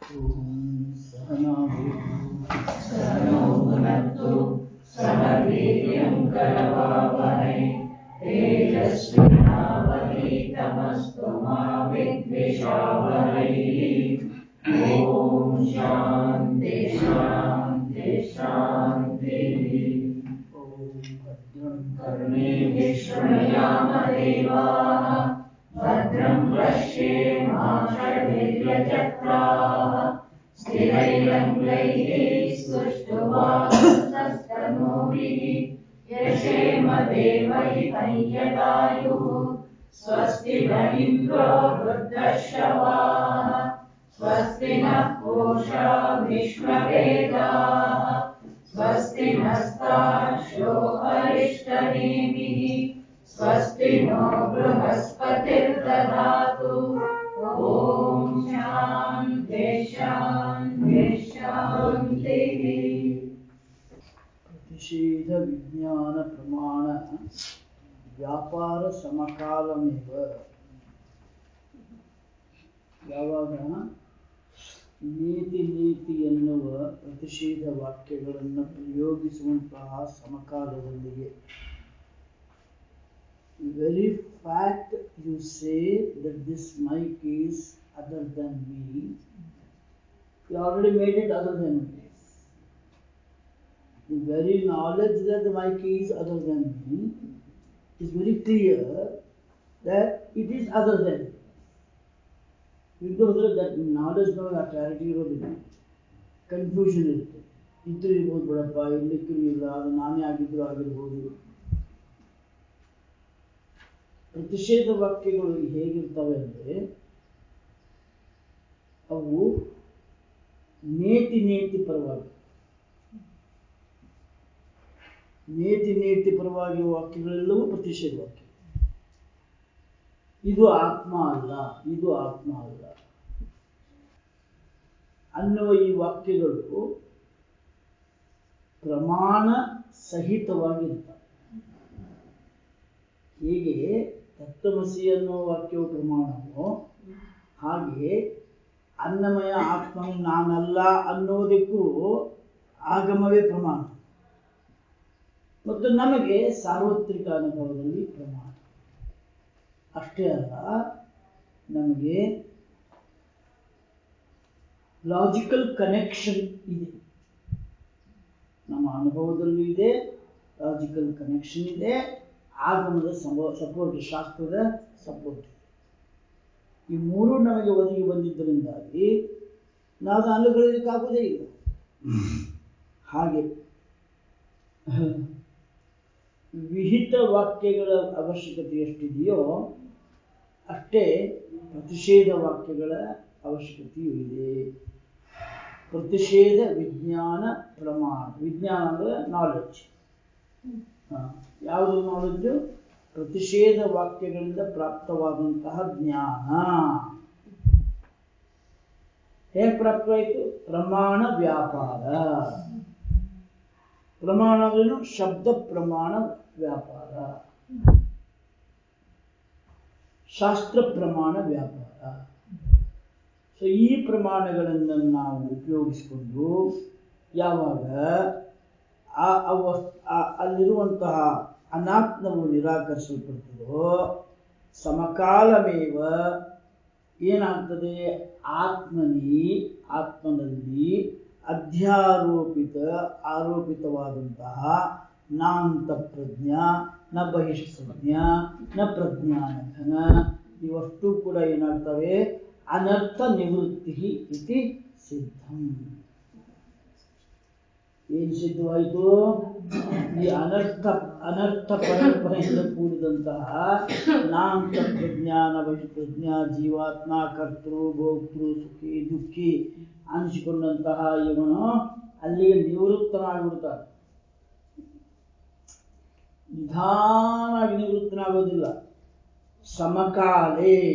ॐ सहनावतु सहनो भुनक्तु सह वीर्यं करवावहै तेजस्विनावधीतमस्तु मा विद्विषावहै ॐ शान्ति शान्ति शान्तिः ॐ भद्रं कर्णेभिः शृणुयामदेवाः भद्रं पश्येमाषभिर्यजत्राः स्थिरैरङ्गैः स्तुष्टुवास्तनूभिः यशेम देवहितं यदायुः स्वस्ति न इन्द्रो वृद्धश्रवाः स्वस्ति नः पूषा विश्ववेदाः स्वस्ति नस्तार्क्ष्यो अरिष्टनेमिः स्वस्ति नो बृहस्पतिर्दधातु ॐ शान्ति शान्ति शान्तिः प्रतिषेध विज्ञान प्रमाण ವ್ಯಾಪಾರ ಸಮಕಾಲಮೇವ ಯಾವಾಗ ನೀತಿ ನೀತಿ ಎನ್ನುವ ಪ್ರತಿಷೇಧ ವಾಕ್ಯಗಳನ್ನು ಪ್ರಯೋಗಿಸುವಂತಹ ಸಮಕಾಲದಲ್ಲಿಯೇ very fact you say that this mic is other than me you already made it other than me the very knowledge that the mic is other than me is very clear that it is other than me. ಇದ್ದೋದ್ರೆ that knowledge ನಮಗೆ ಆ clarity ಇರೋದಿಲ್ಲ confusion ಇರುತ್ತೆ ಇದ್ರು ಇರ್ಬೋದು ಬಿಡಪ್ಪ ಇರ್ಲಿಕ್ಕೂ ಇಲ್ಲ ಅದು ನಾನೇ ಆಗಿದ್ರು ಆಗಿರ್ಬೋದು ಪ್ರತಿಷೇಧ ವಾಕ್ಯಗಳು ಹೇಗಿರ್ತವೆ ಅಂದರೆ ಅವು ನೇತಿ ನೇತಿ ಪರವಾಗಿ ನೇತಿ ನೇತಿ ಪರವಾಗಿರುವ ವಾಕ್ಯಗಳೆಲ್ಲವೂ ಪ್ರತಿಷೇಧ ವಾಕ್ಯ ಇದು ಆತ್ಮ ಅಲ್ಲ ಇದು ಆತ್ಮ ಅಲ್ಲ ಅನ್ನುವ ಈ ವಾಕ್ಯಗಳು ಪ್ರಮಾಣ ಸಹಿತವಾಗಿರ್ತವೆ ಹೇಗೆ ತತ್ವಮಸಿ ಅನ್ನುವ ವಾಕ್ಯವು ಪ್ರಮಾಣವೋ ಹಾಗೆ ಅನ್ನಮಯ ಆತ್ಮನು ನಾನಲ್ಲ ಅನ್ನೋದಕ್ಕೂ ಆಗಮವೇ ಪ್ರಮಾಣ ಮತ್ತು ನಮಗೆ ಸಾರ್ವತ್ರಿಕ ಅನುಭವದಲ್ಲಿ ಪ್ರಮಾಣ ಅಷ್ಟೇ ಅಲ್ಲ ನಮಗೆ ಲಾಜಿಕಲ್ ಕನೆಕ್ಷನ್ ಇದೆ ನಮ್ಮ ಅನುಭವದಲ್ಲೂ ಇದೆ ಲಾಜಿಕಲ್ ಕನೆಕ್ಷನ್ ಇದೆ ಆಗಮದ ಸಪೋರ್ಟ್ ಶಾಸ್ತ್ರದ ಸಪೋರ್ಟ್ ಇದೆ ಈ ಮೂರು ನಮಗೆ ಒದಗಿ ಬಂದಿದ್ದರಿಂದಾಗಿ ನಾವು ಅನುಗಳಿಕ್ಕಾಗುವುದೇ ಇಲ್ಲ ಹಾಗೆ ವಿಹಿತ ವಾಕ್ಯಗಳ ಅವಶ್ಯಕತೆ ಎಷ್ಟಿದೆಯೋ ಅಷ್ಟೇ ಪ್ರತಿಷೇಧ ವಾಕ್ಯಗಳ ಅವಶ್ಯಕತೆಯೂ ಇದೆ ಪ್ರತಿಷೇಧ ವಿಜ್ಞಾನ ಪ್ರಮಾಣ ವಿಜ್ಞಾನ ಅಂದರೆ ನಾಲೆಡ್ಜ್ ಯಾವುದು ನಾಲೆಡ್ಜು ಪ್ರತಿಷೇಧ ವಾಕ್ಯಗಳಿಂದ ಪ್ರಾಪ್ತವಾದಂತಹ ಜ್ಞಾನ ಹೇಗೆ ಪ್ರಾಪ್ತವಾಯಿತು ಪ್ರಮಾಣ ವ್ಯಾಪಾರ ಪ್ರಮಾಣ ಅಂದ್ರೇನು ಶಬ್ದ ಪ್ರಮಾಣ ವ್ಯಾಪಾರ ಶಾಸ್ತ್ರ ಪ್ರಮಾಣ ವ್ಯಾಪಾರ ಸೊ ಈ ಪ್ರಮಾಣಗಳನ್ನು ನಾವು ಉಪಯೋಗಿಸಿಕೊಂಡು ಯಾವಾಗ ಆ ಅವ- ಆ- ಅಲ್ಲಿರುವಂತಹ ಅನಾತ್ಮವು ನಿರಾಕರಿಸಲ್ಪಡ್ತದೋ ಸಮಕಾಲಮೇವ ಏನಾಗ್ತದೆ ಆತ್ಮನಿ ಆತ್ಮನಲ್ಲಿ ಅಧ್ಯಾರೋಪಿತ ಆರೋಪಿತವಾದಂತಹ ನಾಂತ ಪ್ರಜ್ಞ ನ ಬಹಿಷ್ಪ್ರಜ್ಞ ನ ಪ್ರಜ್ಞಾನಘನ ಇವಷ್ಟು ಕೂಡ ಏನಾಗ್ತವೆ ಅನರ್ಥ ನಿವೃತ್ತಿ ಇತಿ ಸಿದ್ಧಂ ಏನು ಸಿದ್ಧವಾಯಿತು ಈ ಅನರ್ಥ ಅನರ್ಥ ಪರಂಪರೆಯಿಂದ ಕೂಡಿದಂತಹ ನಾಂತ ಪ್ರಜ್ಞಾನ ಬಹಿಷ್ಪ್ರಜ್ಞ ಜೀವಾತ್ಮ ಕರ್ತೃ ಭೋಕ್ತೃ ಸುಖಿ ದುಃಖಿ ಅನಿಸಿಕೊಂಡಂತಹ ಇವನು ಅಲ್ಲಿಗೆ ನಿವೃತ್ತನಾಗ್ಬಿಡ್ತಾನೆ ನಿಧಾನಾಗಿ ನಿವೃತ್ತನಾಗೋದಿಲ್ಲ ಸಮಕಾಲೇ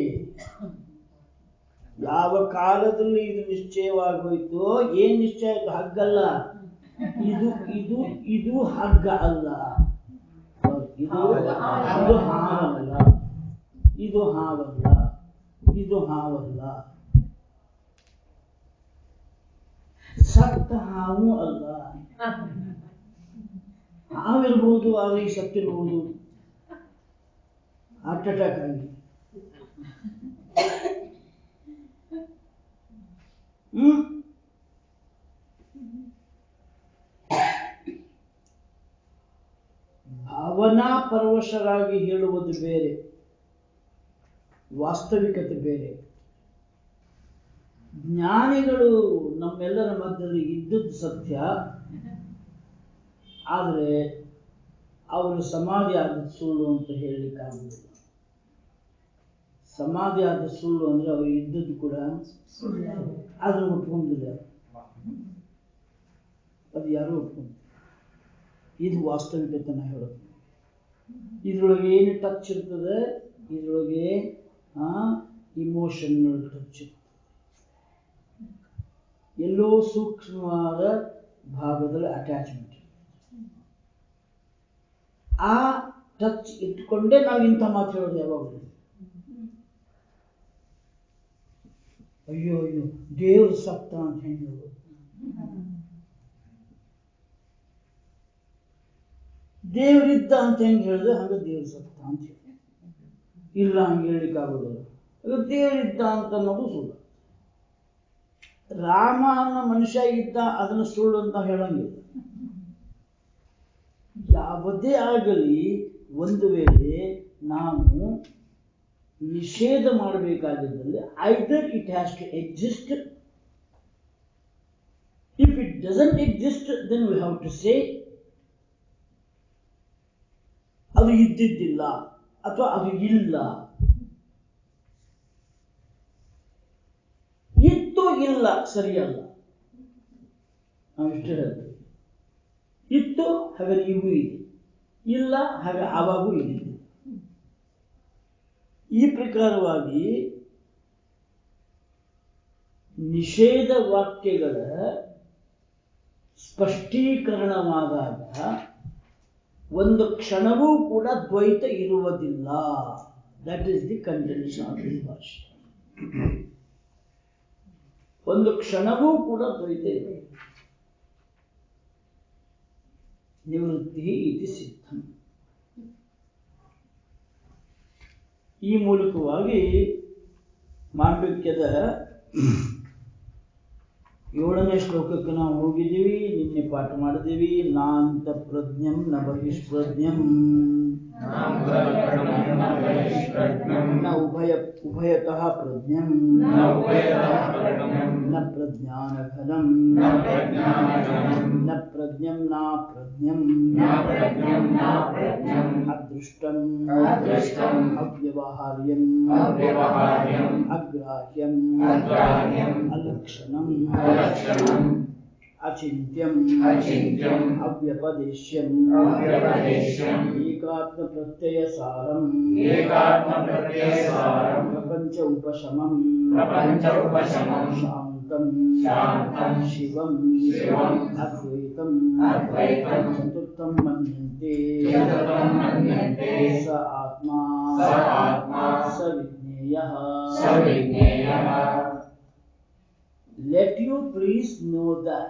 ಯಾವ ಕಾಲದಲ್ಲಿ ಇದು ನಿಶ್ಚಯವಾಗಿ ಹೋಯ್ತೋ ಏನ್ ನಿಶ್ಚಯ ಆಯ್ತು ಹಗ್ಗಲ್ಲ ಇದು ಇದು ಇದು ಹಗ್ಗ ಅಲ್ಲ ಇದು ಇದು ಹಾವಲ್ಲ ಇದು ಹಾವಲ್ಲ ಇದು ಹಾವಲ್ಲ ಸತ್ತ ಹಾವು ಅಲ್ಲ ಹಾವಿರ್ಬೋದು ಆದರೆ ಈಗ ಸತ್ತಿರ್ಬೋದು ಹಾರ್ಟ್ ಅಟ್ಯಾಕ್ ಆಗಿ ಹ್ಮ್ ಭಾವನಾ ಪರವಶರಾಗಿ ಹೇಳುವುದು ಬೇರೆ ವಾಸ್ತವಿಕತೆ ಬೇರೆ ಜ್ಞಾನಿಗಳು ನಮ್ಮೆಲ್ಲರ ಮಧ್ಯದಲ್ಲಿ ಇದ್ದದ್ದು ಸತ್ಯ ಆದರೆ ಅವರು ಸಮಾಧಿ ಆದ ಸುಳ್ಳು ಅಂತ ಹೇಳಲಿಕ್ಕಾಗುವುದಿಲ್ಲ ಸಮಾಧಿ ಆದ ಸುಳ್ಳು ಅಂದ್ರೆ ಅವರು ಇದ್ದದ್ದು ಕೂಡ ಅದನ್ನು ಒಪ್ಕೊಂಡಿಲ್ಲ ಅದು ಯಾರು ಒಪ್ಕೊಂಡು ಇದು ವಾಸ್ತವಿಕತೆ ನಾ ಹೇಳೋದು ಇದ್ರೊಳಗೆ ಏನು ಟಚ್ ಇರ್ತದೆ ಇದ್ರೊಳಗೆ ಇಮೋಷನಲ್ ಟಚ್ ಇರ್ತದೆ ಎಲ್ಲೋ ಸೂಕ್ಷ್ಮವಾದ ಭಾಗದಲ್ಲಿ ಅಟ್ಯಾಚ್ಮೆಂಟ್ ಆ ಟಚ್ ಇಟ್ಕೊಂಡೇ ನಾವು ಇಂಥ ಮಾತು ಹೇಳೋದು ಯಾವಾಗಲೂ ಅಯ್ಯೋ ಅಯ್ಯೋ ದೇವ್ರ ಸತ್ತ ಅಂತ ಹೆಂಗೆ ಹೇಳೋದು ದೇವರಿದ್ದ ಅಂತ ಹೆಂಗೆ ಹೇಳಿದ್ರೆ ಹಂಗ ದೇವ್ರ ಸತ್ತ ಅಂತ ಹೇಳಿ ಇಲ್ಲ ಹಂಗೆ ಹೇಳಲಿಕ್ಕೆ ಆಗೋದಿಲ್ಲ ಅದು ದೇವರಿದ್ದ ಅಂತ ಅನ್ನೋದು ಸುಳ್ಳು ರಾಮ ಅನ್ನೋ ಮನುಷ್ಯ ಇದ್ದ ಅದನ್ನು ಸುಳ್ಳು ಅಂತ ಹೇಳಂಗಿಲ್ಲ ಯಾವುದೇ ಆಗಲಿ ಒಂದು ವೇಳೆ ನಾವು ನಿಷೇಧ ಮಾಡಬೇಕಾಗಿದ್ದಲ್ಲಿ either it has to exist if it doesn't exist then we have to say ಅದು ಇದ್ದಿದ್ದಿಲ್ಲ ಅಥವಾ ಅದು ಇಲ್ಲ ಇತ್ತು ಇಲ್ಲ ಸರಿಯಲ್ಲ ನಾವು ಇಷ್ಟು ಹೇಳ್ತೇವೆ ಇತ್ತು ಹಾಗಾದ್ರೆ ಈಗೂ ಇದೆ ಇಲ್ಲ ಹಾಗೆ ಆವಾಗೂ ಇದೆ ಈ ಪ್ರಕಾರವಾಗಿ ನಿಷೇಧ ವಾಕ್ಯಗಳ ಸ್ಪಷ್ಟೀಕರಣವಾದಾಗ ಒಂದು ಕ್ಷಣವೂ ಕೂಡ ದ್ವೈತ ಇರುವುದಿಲ್ಲ that is the contention of the ಭಾಷೆ ಒಂದು ಕ್ಷಣವೂ ಕೂಡ ದ್ವೈತ ಇದೆ ನಿವೃತ್ತಿ ಇತಿ ಸಿದ್ಧಂ ಈ ಮೂಲಕವಾಗಿ ಮಾಂಡವ್ಯದ ಏಳನೇ ಶ್ಲೋಕಕ್ಕೆ ನಾವು ಹೋಗಿದ್ದೀವಿ ನಿನ್ನೆ ಪಾಠ ಮಾಡಿದ್ದೀವಿ ನಾಂತ ಪ್ರಜ್ಞಂ ನ ಬಹಿಷ್ಪ್ರಜ್ಞಂ ನ ಉಭಯ ಉಭಯತಃ ಪ್ರಜ್ಞಂ ನ ಪ್ರಜ್ಞಾನಘನಂ ನ ಪ್ರಜ್ಞಂ ನಾ ಪ್ರಜ್ಞಂ ಅದೃಷ್ಟಂ ಅವ್ಯವಹಾರ್ಯಂ ಅಗ್ರಾಹ್ಯಂ ಅಲಕ್ಷಣಂ ಅಚಿಂತ್ಯಂ ಅಚಿಂತ್ಯಂ ಅವ್ಯಪದೇಶ್ಯಂ ಅವ್ಯಪದೇಶ್ಯಂ ಏಕಾತ್ಮ ಪ್ರತ್ಯಯ ಸಾರಂ ಏಕಾತ್ಮ ಪ್ರತ್ಯಯ ಸಾರಂ ಪ್ರಪಂಚ ಉಪಶಮಂ ಪ್ರಪಂಚ ಉಪಶಮಂ ಶಾಂತಂ ಶಾಂತಂ ಶಿವಂ ಶಿವಂ ಅದ್ವೈತಂ ಅದ್ವೈತಂ ಚತುರ್ಥಂ ಮನ್ಯಂತೆ ಚತುರ್ಥಂ ಮನ್ಯಂತೆ ಸ ಆತ್ಮಾ ಸ ಆತ್ಮಾ ಸ ವಿಜ್ಞೇಯಃ ಸ ವಿಜ್ಞೇಯಃ let you please know that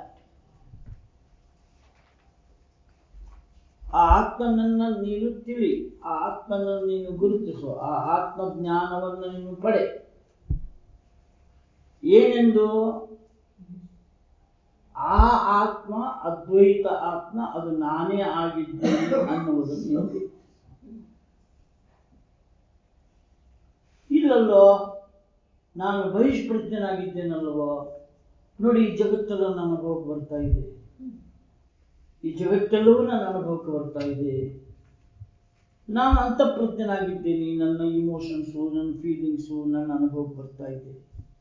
ಆ ಆತ್ಮನನ್ನ ನೀನು ತಿಳಿ ಆ ಆತ್ಮನನ್ನು ನೀನು ಗುರುತಿಸು ಆ ಆತ್ಮ ಜ್ಞಾನವನ್ನು ನೀನು ಪಡೆ ಏನೆಂದು ಆ ಆತ್ಮ ಅದ್ವೈತ ಆತ್ಮ ಅದು ನಾನೇ ಆಗಿದ್ದೇನೆ ಅನ್ನುವುದನ್ನು ನೀನು ತಿಳಿ. ಇಲ್ಲಲ್ಲೋ ನಾನು ಬಹಿಷ್ಪ್ರಜ್ಞನಾಗಿದ್ದೇನಲ್ವೋ ನೋಡಿ ಈ ಜಗತ್ತೆಲ್ಲ ನನ್ನ ಅನುಭವಕ್ಕೆ ಬರ್ತಾ ಇದೆ ಈ ಜಗತ್ತೆಲ್ಲವೂ ನನ್ನ ಅನುಭವಕ್ಕೆ ಬರ್ತಾ ಇದೆ ನಾನು ಅಂತಃಪ್ರಜ್ಞನಾಗಿದ್ದೇನೆ ನನ್ನ ಇಮೋಷನ್ಸು ನನ್ನ ಫೀಲಿಂಗ್ಸು ನನ್ನ ಅನುಭವಕ್ಕೆ ಬರ್ತಾ ಇದೆ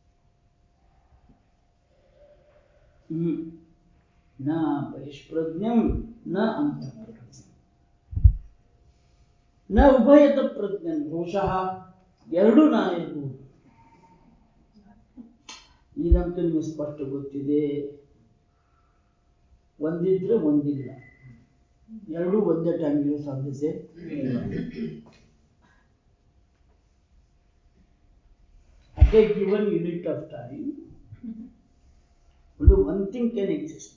ಹ್ಮ್ ನ ಬಹಿಷ್ಪ್ರಜ್ಞಂ ನ ಅಂತಃಪ್ರಜ್ಞಂ ನ ಉಭಯತ ಪ್ರಜ್ಞಂ ಬಹುಶಃ ಎರಡೂ ನಾನಿರ್ಬೋದು ಇದಂತೂ ನಿಮಗೆ ಸ್ಪಷ್ಟ ಗೊತ್ತಿದೆ ಒಂದಿದ್ರೆ ಒಂದಿಲ್ಲ ಎರಡೂ ಒಂದೇ ಟೈಮ್ ಇರೋ ಸಾಧ್ಯತೆ at a given unit of time ಒಂದು ಒನ್ ಥಿಂಗ್ ಕ್ಯಾನ್ ಎಕ್ಸಿಸ್ಟ್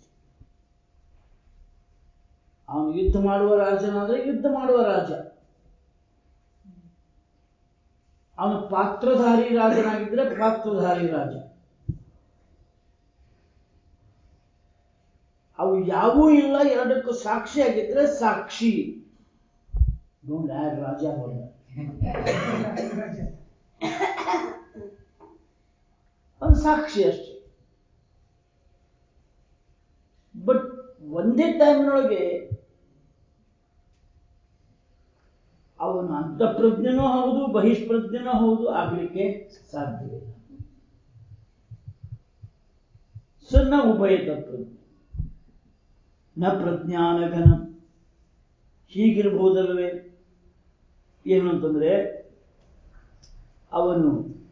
ಅವನು ಯುದ್ಧ ಮಾಡುವ ರಾಜನಾದ್ರೆ ಯುದ್ಧ ಮಾಡುವ ರಾಜ ಅವನು ಪಾತ್ರಧಾರಿ ರಾಜನಾಗಿದ್ರೆ ಪಾತ್ರಧಾರಿ ರಾಜ ಅವು ಯಾವೂ ಇಲ್ಲ ಎರಡಕ್ಕೂ ಸಾಕ್ಷಿ ಆಗಿದ್ರೆ ಸಾಕ್ಷಿ ಡೋಂಟ್ ಆಡ್ ರಾಜ ಹೊರ ಅದು ಸಾಕ್ಷಿ ಅಷ್ಟೇ ಬಟ್ ಒಂದೇ ಟೈಮ್ನೊಳಗೆ ಅವನು ಅಂತಃಪ್ರಜ್ಞನೂ ಹೌದು ಬಹಿಷ್ಪ್ರಜ್ಞನೂ ಹೌದು ಆಗ್ಲಿಕ್ಕೆ ಸಾಧ್ಯವಿಲ್ಲ ಸಣ್ಣ ಉಭಯ ತತ್ವಜ್ಞ ನ ಪ್ರಜ್ಞಾನಘನ ಹೀಗಿರಬಹುದಲ್ವೇ ಏನು ಅಂತಂದ್ರೆ ಅವನು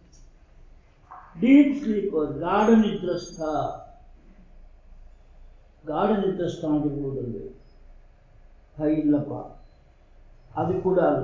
ಡೀಪ್ ಸ್ಲೀಪರ್ ಗಾಢ ನಿದ್ರಸ್ಥ ಗಾಢ ನಿದ್ರಸ್ಥ ಆಗಿರ್ಬೋದಲ್ವೇ ಹ ಇಲ್ಲಪ್ಪ ಅದು ಕೂಡ ಅಲ್ಲ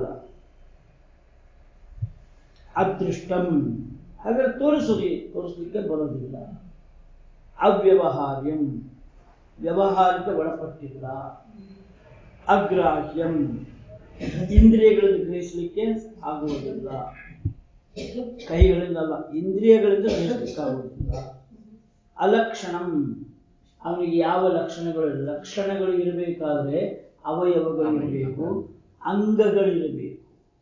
ಅದೃಷ್ಟಂ ಹಾಗಾದ್ರೆ ತೋರಿಸಲಿ ತೋರಿಸಲಿಕ್ಕೆ ಬರೋದಿಲ್ಲ ಅವ್ಯವಹಾರ್ಯಂ ವ್ಯವಹಾರಕ್ಕೆ ಒಳಪಟ್ಟಿಲ್ಲ ಅಗ್ರಾಹ್ಯಂ ಇಂದ್ರಿಯಗಳನ್ನು ಗ್ರಹಿಸಲಿಕ್ಕೆ ಆಗುವುದಿಲ್ಲ ಕೈಗಳಿಂದ ಅಲ್ಲ ಇಂದ್ರಿಯಗಳಿಂದ ಗ್ರಹಿಸಲಿಕ್ಕಾಗುವುದಿಲ್ಲ ಅಲಕ್ಷಣಂ ಅವನಿಗೆ ಯಾವ ಲಕ್ಷಣಗಳು ಲಕ್ಷಣಗಳು ಇರಬೇಕಾದ್ರೆ ಅವಯವಗಳು ಇರಬೇಕು ಅಂಗಗಳಿರಬೇಕು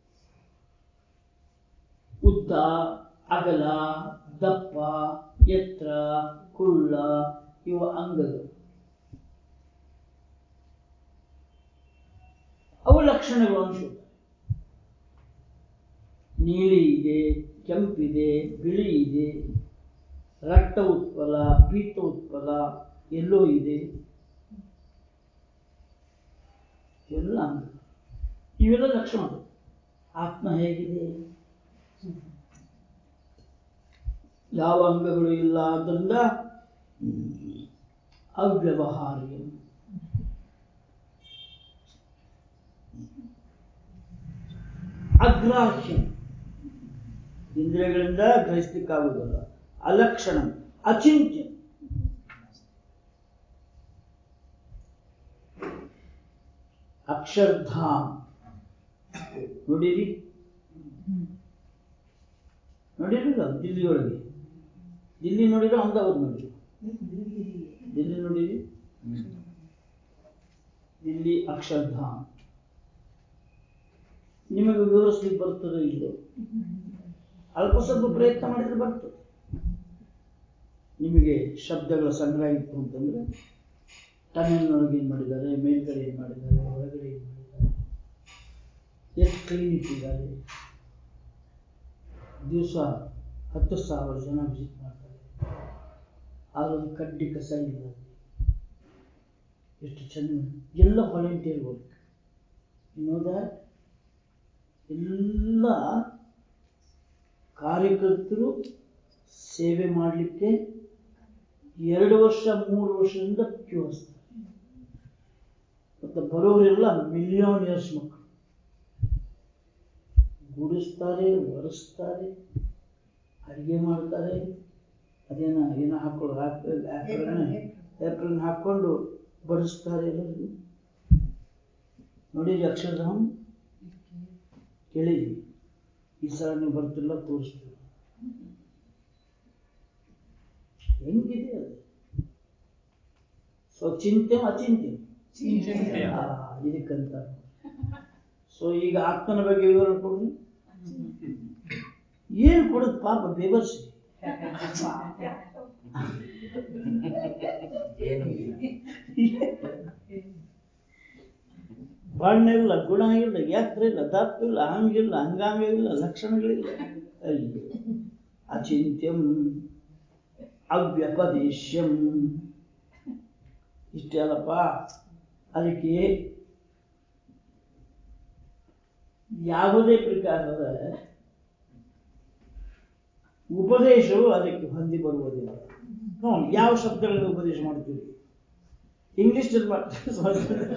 ಉದ್ದ ಅಗಲ ದಪ್ಪ ಎತ್ತರ ಕುಳ್ಳ ಇವ ಅಂಗಗಳು ಅವು ಲಕ್ಷಣಗಳು ಅನ್ಸುತ್ತೆ ನೀಲಿ ಇದೆ ಕೆಂಪಿದೆ ಬಿಳಿ ಇದೆ ರಕ್ತ ಉತ್ಪಲ ಪೀತ ಉತ್ಪಲ ಎಲ್ಲೋ ಇದೆ ಎಲ್ಲ ಅಂಗ ಇವೆಲ್ಲ ಲಕ್ಷಣಗಳು ಆತ್ಮ ಹೇಗಿದೆ ಯಾವ ಅಂಗಗಳು ಇಲ್ಲ ಆದ್ದರಿಂದ ಅವ್ಯವಹಾರ್ಯ ಅಗ್ರಾಹ್ಯ ಇಂದ್ರಿಯಗಳಿಂದ ಗ್ರಹಿಸ್ಲಿಕ್ಕಾಗುವುದಿಲ್ಲ ಅಲಕ್ಷಣ ಅಚಿಂತ್ಯ ಅಕ್ಷರ್ಧಾಮ್ ನೋಡಿರಿ ನೋಡಿರಲಿಲ್ಲ ದಿಲ್ಲಿಯೊಳಗೆ ದಿಲ್ಲಿ ನೋಡಿರೋ ಅಹಮದಾಬಾದ್ ನೋಡಿರಿ ದಿಲ್ಲಿ ನೋಡಿರಿ ದಿಲ್ಲಿ ಅಕ್ಷರ್ಧಾಮ್ ನಿಮಗೆ ವಿವರಿಸ್ಲಿಕ್ಕೆ ಬರ್ತದೋ ಇಲ್ಲೋ ಅಲ್ಪ ಸ್ವಲ್ಪ ಪ್ರಯತ್ನ ಮಾಡಿದ್ರೆ ಬರ್ತದೆ ನಿಮಗೆ ಶಬ್ದಗಳ ಸಂಗ್ರಹ ಇತ್ತು ಅಂತಂದ್ರೆ ಟನಲ್ನೊಳಗೆ ಏನು ಮಾಡಿದ್ದಾರೆ ಮೇಲ್ಗಡೆ ಏನು ಮಾಡಿದ್ದಾರೆ ಹೊರಗಡೆ ಏನು ಮಾಡಿದ್ದಾರೆ ಎಷ್ಟು ಕ್ಲೀನ್ ಇಟ್ಟಿದ್ದಾರೆ ದಿವಸ ಹತ್ತು ಸಾವಿರ ಜನ ವಿಸಿಟ್ ಮಾಡ್ತಾರೆ ಅದೊಂದು ಕಡ್ಡಿ ಕಸ ಇಲ್ಲ ಅಲ್ಲಿ. ಎಷ್ಟು ಚೆಂದ ಎಲ್ಲ ವಾಲಂಟಿಯರ್ ವರ್ಕ್ ನೋ ದ್ಯಾಟ್ ಎಲ್ಲ ಕಾರ್ಯಕರ್ತರು ಸೇವೆ ಮಾಡಲಿಕ್ಕೆ ಎರಡು ವರ್ಷ ಮೂರು ವರ್ಷದಿಂದ ಕ್ಯೂ ಹಚ್ತಾರೆ ಮತ್ತು ಬರೋರೆಲ್ಲ ಮಿಲಿಯನ್ ಇಯರ್ಸ್ ಮಕ್ಕಳು ಗುಡಿಸ್ತಾರೆ ಒರೆಸ್ತಾರೆ ಅಡಿಗೆ ಮಾಡ್ತಾರೆ ಅದೇನ ಏನೋ ಹಾಕೊಳ್ಳೋ ಏಪ್ರಿಲ್ ಹಾಕೊಂಡು ಬಡಿಸ್ತಾರೆ ಎಲ್ಲರಿಗೂ ನೋಡಿರಿ ಅಕ್ಷರಧಾಮ್ ಕೇಳಿದ್ವಿ ಈ ಸಲ ನೀವು ಬರ್ತಿಲ್ಲ ತೋರಿಸ್ತೀವಿ ಹೆಂಗಿದೆ ಅದು ಸೊ ಚಿಂತೆ ಅಚಿಂತೆ ಆ, ಇದಕ್ಕಂತ ಸೊ ಈಗ ಆತ್ಮನ ಬಗ್ಗೆ ವಿವರ ಕೊಡ್ರಿ ಏನು ಕೊಡೋದು ಪಾಪ ಬೇಬರ್ಸಿ ಏನು ಬಣ್ಣ ಇಲ್ಲ ಗುಣ ಇಲ್ಲ ಎತ್ತರ ಇಲ್ಲ ದಪ್ಪ ಇಲ್ಲ ಹಂಗಿಲ್ಲ ಹಂಗಾಂಗ ಇಲ್ಲ ಲಕ್ಷಣಗಳಿಲ್ಲ ಅಯ್ಯೋ ಅಚಿಂತ್ಯಂ ಅವ್ಯಪದೇಶ್ಯಂ ಇಷ್ಟೇ ಅಲ್ಲಪ್ಪ ಅದಕ್ಕೆ ಯಾವುದೇ ಪ್ರಕಾರದ ಉಪದೇಶವು ಅದಕ್ಕೆ ಹೊಂದಿ ಬರುವುದಿಲ್ಲ ನೋಡಿ ಯಾವ ಶಬ್ದಗಳನ್ನು ಉಪದೇಶ ಮಾಡ್ತೀವಿ ಇಂಗ್ಲಿಷ್ ಮಾಡ್ತೀವಿ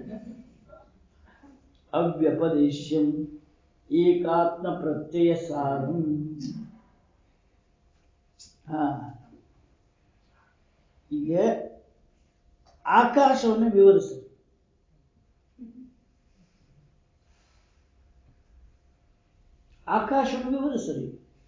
ಅವ್ಯಪದೇಶ್ಯಂ ಏಕಾತ್ಮ ಪ್ರತ್ಯಯ ಸಾರಂ ಹಾ ಈಗ ಆಕಾಶವನ್ನು ವಿವರಿಸಿ ಆಕಾಶವನ್ನು ವಿವರಿಸರಿ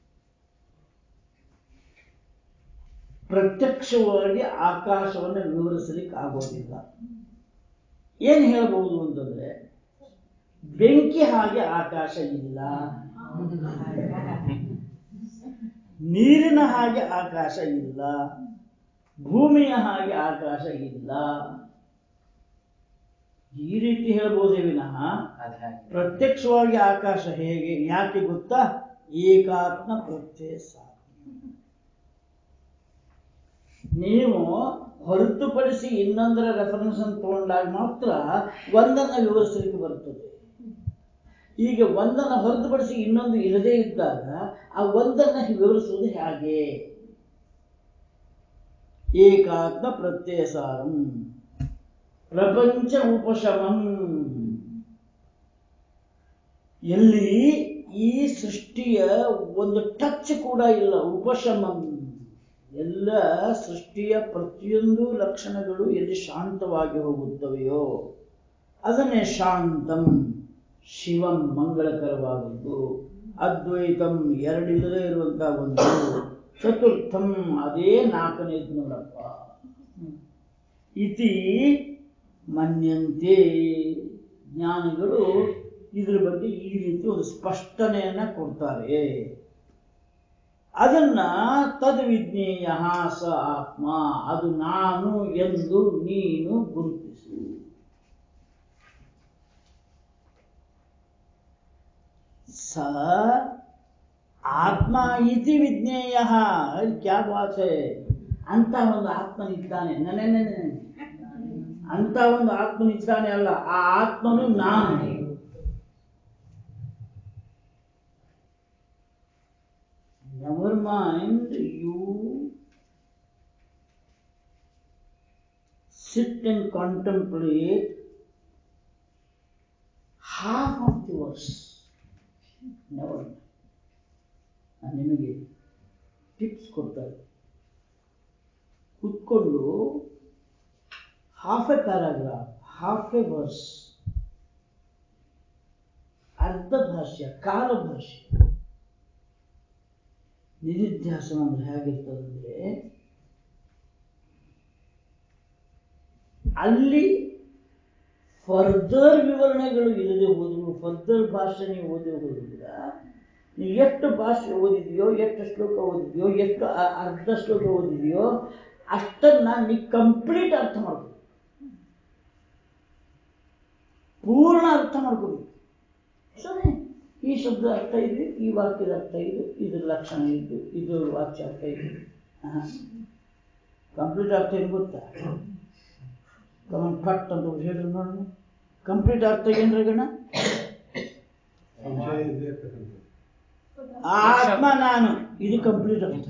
ಪ್ರತ್ಯಕ್ಷವಾಗಿ ಆಕಾಶವನ್ನು ವಿವರಿಸಲಿಕ್ಕೆ ಆಗೋದಿಲ್ಲ ಏನ್ ಹೇಳ್ಬಹುದು ಅಂತಂದ್ರೆ ಬೆಂಕಿ ಹಾಗೆ ಆಕಾಶ ಇಲ್ಲ ನೀರಿನ ಹಾಗೆ ಆಕಾಶ ಇಲ್ಲ ಭೂಮಿಯ ಹಾಗೆ ಆಕಾಶ ಇಲ್ಲ ಈ ರೀತಿ ಹೇಳ್ಬೋದೇ ವಿನಃ ಪ್ರತ್ಯಕ್ಷವಾಗಿ ಆಕಾಶ ಹೇಗೆ ಯಾಕೆ ಗೊತ್ತಾ ಏಕಾತ್ಮ ಪ್ರತ್ಯಯ ಸಾಧನೆ ನೀವು ಹೊರತುಪಡಿಸಿ ಇನ್ನೊಂದರ ರೆಫರೆನ್ಸ್ ಅನ್ನು ತಗೊಂಡಾಗ ಮಾತ್ರ ಒಂದನ್ನು ವಿವರಿಸಲಿಕ್ಕೆ ಬರ್ತದೆ ಈಗ ಒಂದನ್ನು ಹೊರತುಪಡಿಸಿ ಇನ್ನೊಂದು ಇರದೇ ಇದ್ದಾಗ ಆ ಒಂದನ್ನು ವಿವರಿಸುವುದು ಹೇಗೆ ಏಕಾತ್ಮ ಪ್ರತ್ಯಯ ಸಾರಂ ಪ್ರಪಂಚ ಉಪಶಮಂ ಎಲ್ಲಿ ಈ ಸೃಷ್ಟಿಯ ಒಂದು ಟಚ್ ಕೂಡ ಇಲ್ಲ ಉಪಶಮಂ ಎಲ್ಲ ಸೃಷ್ಟಿಯ ಪ್ರತಿಯೊಂದು ಲಕ್ಷಣಗಳು ಎಲ್ಲಿ ಶಾಂತವಾಗಿ ಹೋಗುತ್ತವೆಯೋ ಅದನ್ನೇ ಶಾಂತಂ ಶಿವಂ ಮಂಗಳಕರವಾದದ್ದು ಅದ್ವೈತಂ ಎರಡಿಲ್ಲದೆ ಇರುವಂತಹ ಒಂದು ಚತುರ್ಥಂ ಅದೇ ನಾಲ್ಕನೇದು ನೋಡಪ್ಪ ಇತಿ ಮನ್ಯಂತೆ ಜ್ಞಾನಿಗಳು ಇದ್ರ ಬಗ್ಗೆ ಈ ರೀತಿ ಒಂದು ಸ್ಪಷ್ಟನೆಯನ್ನ ಕೊಡ್ತಾರೆ ಅದನ್ನ ತದ್ವಿಜ್ಞೇಯ ಸ ಆತ್ಮ ಅದು ನಾನು ಎಂದು ನೀನು ಗುರುತಿಸು ಸ ಆತ್ಮ ಇತಿ ವಿಜ್ಞೇಯ ಕ್ಯಾ ಬಾತ್ ಹೈ ಅಂತ ಒಂದು ಆತ್ಮನಿದ್ದಾನೆ ನೆನೆ ನೆನೆ ಅಂತ ಒಂದು ಆತ್ಮನಿದ್ದಾನೆ ಅಲ್ಲ ಆ ಆತ್ಮನು ನಾನು never mind you sit and contemplate half of the verse never mind ನಾನು ನಿಮಗೆ ಟಿಪ್ಸ್ ಕೊಡ್ತಾರೆ ಕುತ್ಕೊಂಡು half a paragraph half a verse ಅರ್ಧ ಭಾಷ್ಯ ಕಾಲ ಭಾಷ್ಯ ನಿಧಿಧ್ಯಾಸನ ಅಂದ್ರೆ ಹೇಗಿರ್ತದಂದ್ರೆ ಅಲ್ಲಿ ಫರ್ದರ್ ವಿವರಣೆಗಳು ಇಲ್ಲದೆ ಹೋದ್ರು ಫರ್ದರ್ ಭಾಷೆ ನೀವು ಓದಿ ಹೋದ್ರು ಕೂಡ ನೀವು ಎಷ್ಟು ಭಾಷೆ ಓದಿದೆಯೋ ಎಷ್ಟು ಶ್ಲೋಕ ಓದಿದೆಯೋ ಎಷ್ಟು ಅ- ಅರ್ಧ ಶ್ಲೋಕ ಓದಿದೆಯೋ ಅಷ್ಟನ್ನ ನೀ ಕಂಪ್ಲೀಟ್ ಅರ್ಥ ಮಾಡ್ಕೊ ಪೂರ್ಣ ಅರ್ಥ ಮಾಡ್ಕೋಬೇಕು ಸರಿ ಈ ಶಬ್ದ ಅರ್ಥ ಇದೆ ಈ ವಾಕ್ಯದ ಅರ್ಥ ಇದು ಇದ್ರ ಲಕ್ಷಣ ಇದು ಇದು ವಾಕ್ಯ ಅರ್ಥ ಇದೆ ಕಂಪ್ಲೀಟ್ ಅರ್ಥ ಏನು ಗೊತ್ತಾ ಕಮನ್ ಫಟ್ ಅಂತ ಹೇಳಿ ನೋಡೋಣ ಕಂಪ್ಲೀಟ್ ಅರ್ಥ ಏನ್ರಿ ಗಣ ಆತ್ಮ ನಾನು ಇದು ಕಂಪ್ಲೀಟ್ ಅರ್ಥ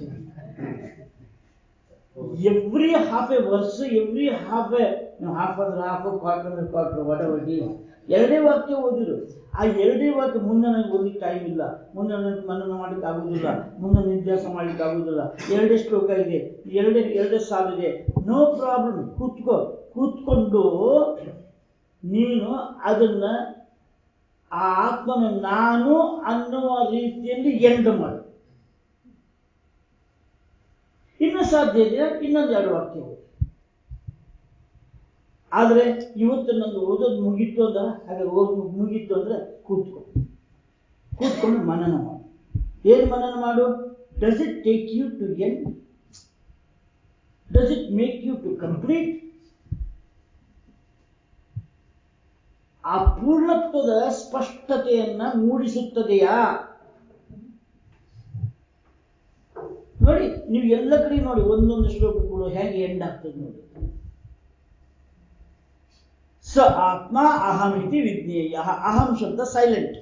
every half a verse every half a half ಅಂದ್ರೆ ಹಾಫ್ ಕ್ವಾರ್ಟರ್ ಅಂದ್ರೆ ಕ್ವಾರ್ಟರ್ ವಾಟ್ ಎವರ್ ಎರಡೇ ವಾಕ್ಯ ಓದಿರು ಆ ಎರಡೇ ವಾಕ್ಯ ಮುಂದೆ ನನಗೆ ಓದಲಿಕ್ಕೆ ಟೈಮ್ ಇಲ್ಲ ಮುಂದೆ ನನಗೆ ಮನನ ಮಾಡ್ಲಿಕ್ಕೆ ಆಗುದಿಲ್ಲ ಮುಂದೆ ನಿರ್ದೇಶ ಮಾಡ್ಲಿಕ್ಕೆ ಆಗುದಿಲ್ಲ ಎರಡೇ ಶ್ಲೋಕ ಇದೆ ಎರಡೇ ಎರಡೇ ಸಾಲಿದೆ ನೋ ಪ್ರಾಬ್ಲಮ್ ಕೂತ್ಕೋ ಕೂತ್ಕೊಂಡು ನೀನು ಅದನ್ನ ಆ ಆತ್ಮನ ನಾನು ಅನ್ನುವ ರೀತಿಯಲ್ಲಿ ಎಂಡ್ ಮಾಡು ಇನ್ನು ಸಾಧ್ಯ ಇದೆಯಾ ಇನ್ನೊಂದು ಎರಡು ವಾಕ್ಯ ಓದು. ಆದ್ರೆ ಇವತ್ತು ನಂದು ಓದೋದು ಮುಗೀತು ಅಂದ್ರೆ ಹಾಗೆ ಓದ್ ಮುಗೀತು ಅಂದ್ರೆ ಕೂತ್ಕೊ ಕೂತ್ಕೊಂಡು ಮನನ ಮಾಡು ಏನ್ ಮನನ ಮಾಡು does it take you to end does it make you to complete ಆ ಪೂರ್ಣತ್ವದ ಸ್ಪಷ್ಟತೆಯನ್ನ ಮೂಡಿಸುತ್ತದೆಯಾ ನೋಡಿ ನೀವು ಎಲ್ಲ ಕಡೆ ನೋಡಿ ಒಂದೊಂದು ಶ್ಲೋಕಗಳು ಹೇಗೆ ಎಂಡ್ ಆಗ್ತದೆ ನೋಡಿ ಸ ಆತ್ಮ ಅಹಂ ಇತಿ ವಿಜ್ಞೇಯ ಅಹಂ ಶಬ್ದ ಸೈಲೆಂಟ್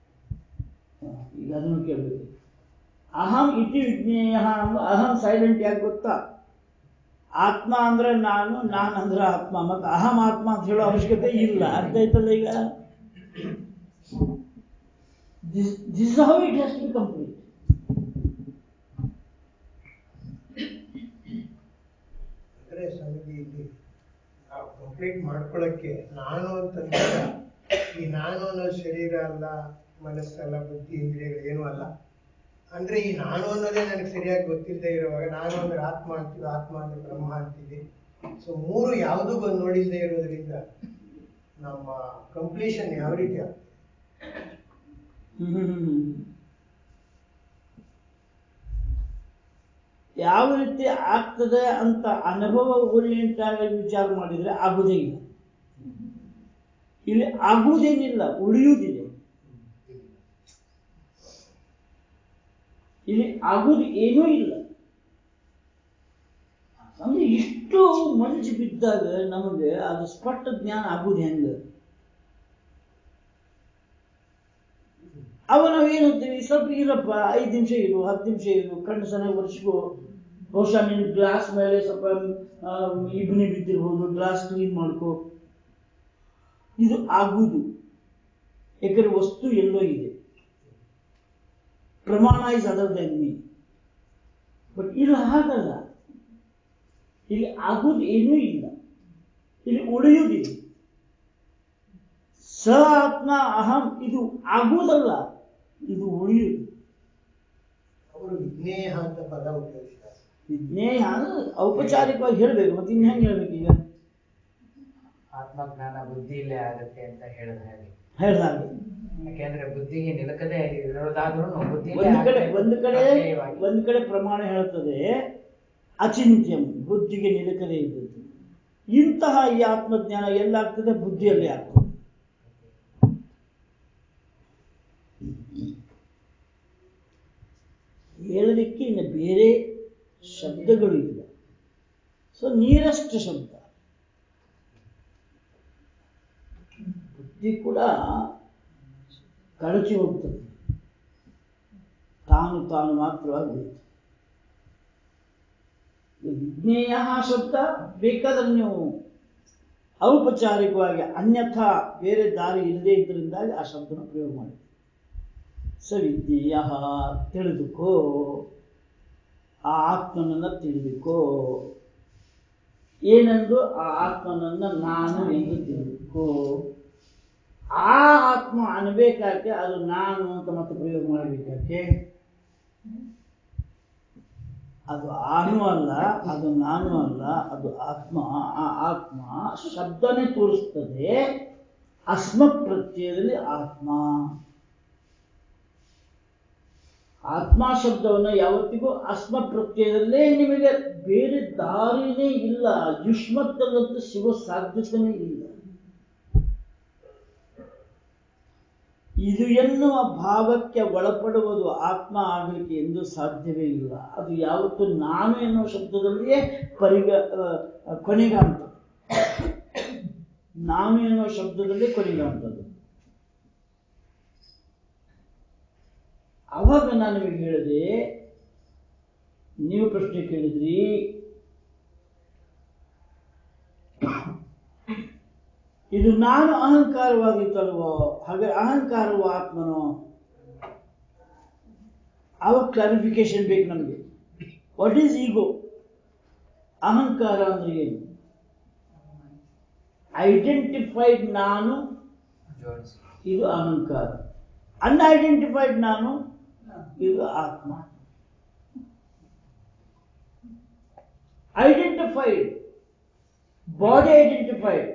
ಈಗ ಅದನ್ನು ಕೇಳಬೇಕು ಅಹಂ ಇತಿ ವಿಜ್ಞೇಯ ಅನ್ನೋ ಅಹಂ ಸೈಲೆಂಟ್ ಯಾಕೆ ಗೊತ್ತಾ ಆತ್ಮ ಅಂದ್ರೆ ನಾನು ನಾನು ಅಂದ್ರೆ ಆತ್ಮ ಮತ್ತೆ ಅಹಂ ಆತ್ಮ ಅಂತ ಹೇಳೋ ಅವಶ್ಯಕತೆ ಇಲ್ಲ ಅರ್ಥ ಆಯ್ತಲ್ಲ ಈಗ this how it has to be complete ಅಂದ್ರೆ ಇಲ್ಲಿ ಕಂಪ್ಲೀಟ್ ಮಾಡ್ಕೊಳಕ್ಕೆ ನಾನು ಅಂತಂದಾಗ ಈ ನಾನು ಅನ್ನೋ ಶರೀರ ಅಲ್ಲ ಮನಸ್ಸಲ್ಲ ಬುದ್ಧಿ ಇಂದ್ರಿಯಗಳು ಏನೂ ಅಲ್ಲ ಅಂದ್ರೆ ಈ ನಾನು ಅನ್ನೋದೇ ನನಗೆ ಸರಿಯಾಗಿ ಗೊತ್ತಿಲ್ಲದೆ ಇರುವಾಗ ನಾನು ಅಂದ್ರೆ ಆತ್ಮ ಅಂತೀವಿ ಆತ್ಮ ಅಂದ್ರೆ ಬ್ರಹ್ಮ ಅಂತೀವಿ ಸೊ ಮೂರು ಯಾವುದು ಬಂದು ನೋಡಿಲ್ಲದೆ ಇರೋದ್ರಿಂದ ನಮ್ಮ ಕಂಪ್ಲೀಷನ್ ಯಾವ ರೀತಿ ಆಗ್ತದೆ ಹ್ಮ್. ಯಾವ ರೀತಿ ಆಗ್ತದೆ ಅಂತ ಅನುಭವ ಓರಿಯೆಂಟ್ ಆಗಿ ವಿಚಾರ ಮಾಡಿದ್ರೆ ಆಗುವುದೇ ಇಲ್ಲ ಇಲ್ಲಿ ಆಗುವುದೇನಿಲ್ಲ ಉಳಿಯುವುದಿದೆ ಇಲ್ಲಿ ಆಗುವುದು ಏನೂ ಇಲ್ಲ ಅಂದ್ರೆ ಇಷ್ಟು ಮಂಜು ಬಿದ್ದಾಗ ನಮಗೆ ಅದು ಸ್ಪಷ್ಟ ಜ್ಞಾನ ಆಗುವುದು ಹೆಂಗ ಅವ ನಾವು ಏನು ಅಂತೀವಿ ಸ್ವಲ್ಪ ಇರಪ್ಪ ಐದು ನಿಮಿಷ ಇರು ಹತ್ತು ನಿಮಿಷ ಇರು ಕಣ್ಣು ಚೆನ್ನಾಗಿ ಒರೆಸ್ಕೋ ಬಹುಶಃ ನಿನ್ ಗ್ಲಾಸ್ ಮೇಲೆ ಸ್ವಲ್ಪ ಆ, ಇಬ್ನಿ ಬಿದ್ದಿರ್ಬೋದು ಗ್ಲಾಸ್ ಕ್ಲೀನ್ ಮಾಡ್ಕೋ ಇದು ಆಗುವುದು ಯಾಕಂದ್ರೆ ವಸ್ತು ಎಲ್ಲೋ ಇದೆ ಪ್ರಮಾಣ is other than me but ಇಲ್ಲಿ ಹಾಗಲ್ಲ ಇಲ್ಲಿ ಆಗುವುದು ಏನೂ ಇಲ್ಲ ಇಲ್ಲಿ ಉಳಿಯುವುದಿದೆ ಸ ಆತ್ಮ ಅಹಂ ಇದು ಆಗುವುದಲ್ಲ ಇದು ಉಳಿಯುವುದು ಅವರು ವಿಜ್ಞೇಯ ಅಂತ ಪದ ಉಪಯೋಗಿಸ್ತಾರೆ ವಿಜ್ಞೇಯ ಅಂದ್ರೆ ಔಪಚಾರಿಕವಾಗಿ ಹೇಳ್ಬೇಕು ಮತ್ತೆ ಇನ್ನು ಹೆಂಗೆ ಹೇಳ್ಬೇಕು ಈಗ ಆತ್ಮಜ್ಞಾನ ಬುದ್ಧಿಲೇ ಆಗುತ್ತೆ ಅಂತ ಹೇಳಿದ ಹಾಗೆ ಹೇಳ್ದಾಗೆ ಯಾಕೆಂದ್ರೆ ಬುದ್ಧಿಗೆ ನಿಲುಕದೆ ಇರೋದಾದ್ರೂ ಬುದ್ಧಿಲೇ ಒಂದು ಕಡೆ ಆಗುತ್ತೆ ಒಂದು ಕಡೆ ಪ್ರತ್ಯಯವಾಗಿ. ಒಂದು ಕಡೆ ಪ್ರಮಾಣ ಹೇಳ್ತದೆ ಅಚಿಂತ್ಯಂ ಬುದ್ಧಿಗೆ ನಿಲುಕದೇ ಇದ್ದದ್ದು ಇಂತಹ ಈ ಆತ್ಮಜ್ಞಾನ ಎಲ್ಲಾಗ್ತದೆ ಬುದ್ಧಿಯಲ್ಲಿ ಆಗ್ತದೆ ಹೇಳಲಿಕ್ಕೆ ಇನ್ನು ಬೇರೆ ಶಬ್ದಗಳು ಇಲ್ಲ ಸೊ ನೀರಷ್ಟು ಶಬ್ದ ಬುದ್ಧಿ ಕೂಡ ಕಳಚಿ ಹೋಗ್ತದೆ ತಾನು ತಾನು ಮಾತ್ರವಾಗಿ ಉಳಿತು ವಿಜ್ಞೇಯ ಶಬ್ದ ಬೇಕಾದ್ರೆ ನೀವು ಔಪಚಾರಿಕವಾಗಿ ಅನ್ಯಥಾ ಬೇರೆ ದಾರಿ ಇಲ್ಲದೆ ಇದ್ದರಿಂದಾಗಿ ಆ ಶಬ್ದನ ಪ್ರಯೋಗ ಮಾಡಿ ಸವಿಜ್ಞೇಯ ತಿಳಿದುಕೋ ಆ ಆತ್ಮನನ್ನ ತಿಳಿದುಕೋ ಏನೆಂದು ಆ ಆತ್ಮನನ್ನ ನಾನು ಎಂದು ತಿಳಿದುಕೋ ಆ ಆತ್ಮ ಅನ್ಬೇಕಾಕೆ ಅದು ನಾನು ಅಂತ ಮತ್ತೆ ಪ್ರಯೋಗ ಮಾಡಬೇಕಾಕೆ ಅದು ಆನು ಅಲ್ಲ ಅದು ನಾನು ಅಲ್ಲ ಅದು ಆತ್ಮ ಆ ಆತ್ಮ ಶಬ್ದನೇ ತೋರಿಸ್ತದೆ ಅಸ್ಮ ಪ್ರತ್ಯಯದಲ್ಲಿ ಆತ್ಮ ಆತ್ಮ ಶಬ್ದವನ್ನು ಯಾವತ್ತಿಗೂ ಅಸ್ಮ ಪ್ರತ್ಯಯದಲ್ಲೇ ನಿಮಗೆ ಬೇರೆ ದಾರಿನೇ ಇಲ್ಲ ಯುಷ್ಮತ್ತಲ್ಲಂತೂ ಸಿಗೋ ಸಾಧ್ಯತೆನೇ ಇಲ್ಲ ಇದು ಎನ್ನುವ ಭಾವಕ್ಕೆ ಒಳಪಡುವುದು ಆತ್ಮ ಆಗಲಿಕ್ಕೆ ಎಂದು ಸಾಧ್ಯವೇ ಇಲ್ಲ ಅದು ಯಾವತ್ತು ನಾನು ಎನ್ನುವ ಶಬ್ದದಲ್ಲಿಯೇ ಪರಿಗ ಆ, ಕೊನೆಗಾಣ್ತದೆ ನಾನು ಎನ್ನುವ ಶಬ್ದದಲ್ಲೇ ಕೊನೆಗಾಣ್ತದೆ ಅವಾಗ ನಾನು ನಿಮಗೆ ಹೇಳಿದೆ ನೀವು ಪ್ರಶ್ನೆ ಕೇಳಿದ್ರಿ ಇದು ನಾನು ಅಹಂಕಾರವಾಗಿತ್ತಲ್ವೋ ಹಾಗೆ ಅಹಂಕಾರವು ಆತ್ಮನೋ ಅವಾಗ ಕ್ಲಾರಿಫಿಕೇಶನ್ ಬೇಕು ನಮಗೆ ವಾಟ್ ಈಸ್ ಈಗೋ ಅಹಂಕಾರ ಅಂದ್ರೆ ಏನು ಐಡೆಂಟಿಫೈಡ್ ನಾನು ಜೋಡಿಸಿ ಇದು ಅಹಂಕಾರ ಅನ್ಐಡೆಂಟಿಫೈಡ್ ನಾನು ಇದು ಆತ್ಮ ಐಡೆಂಟಿಫೈಡ್ ಬಾಡಿ ಐಡೆಂಟಿಫೈಡ್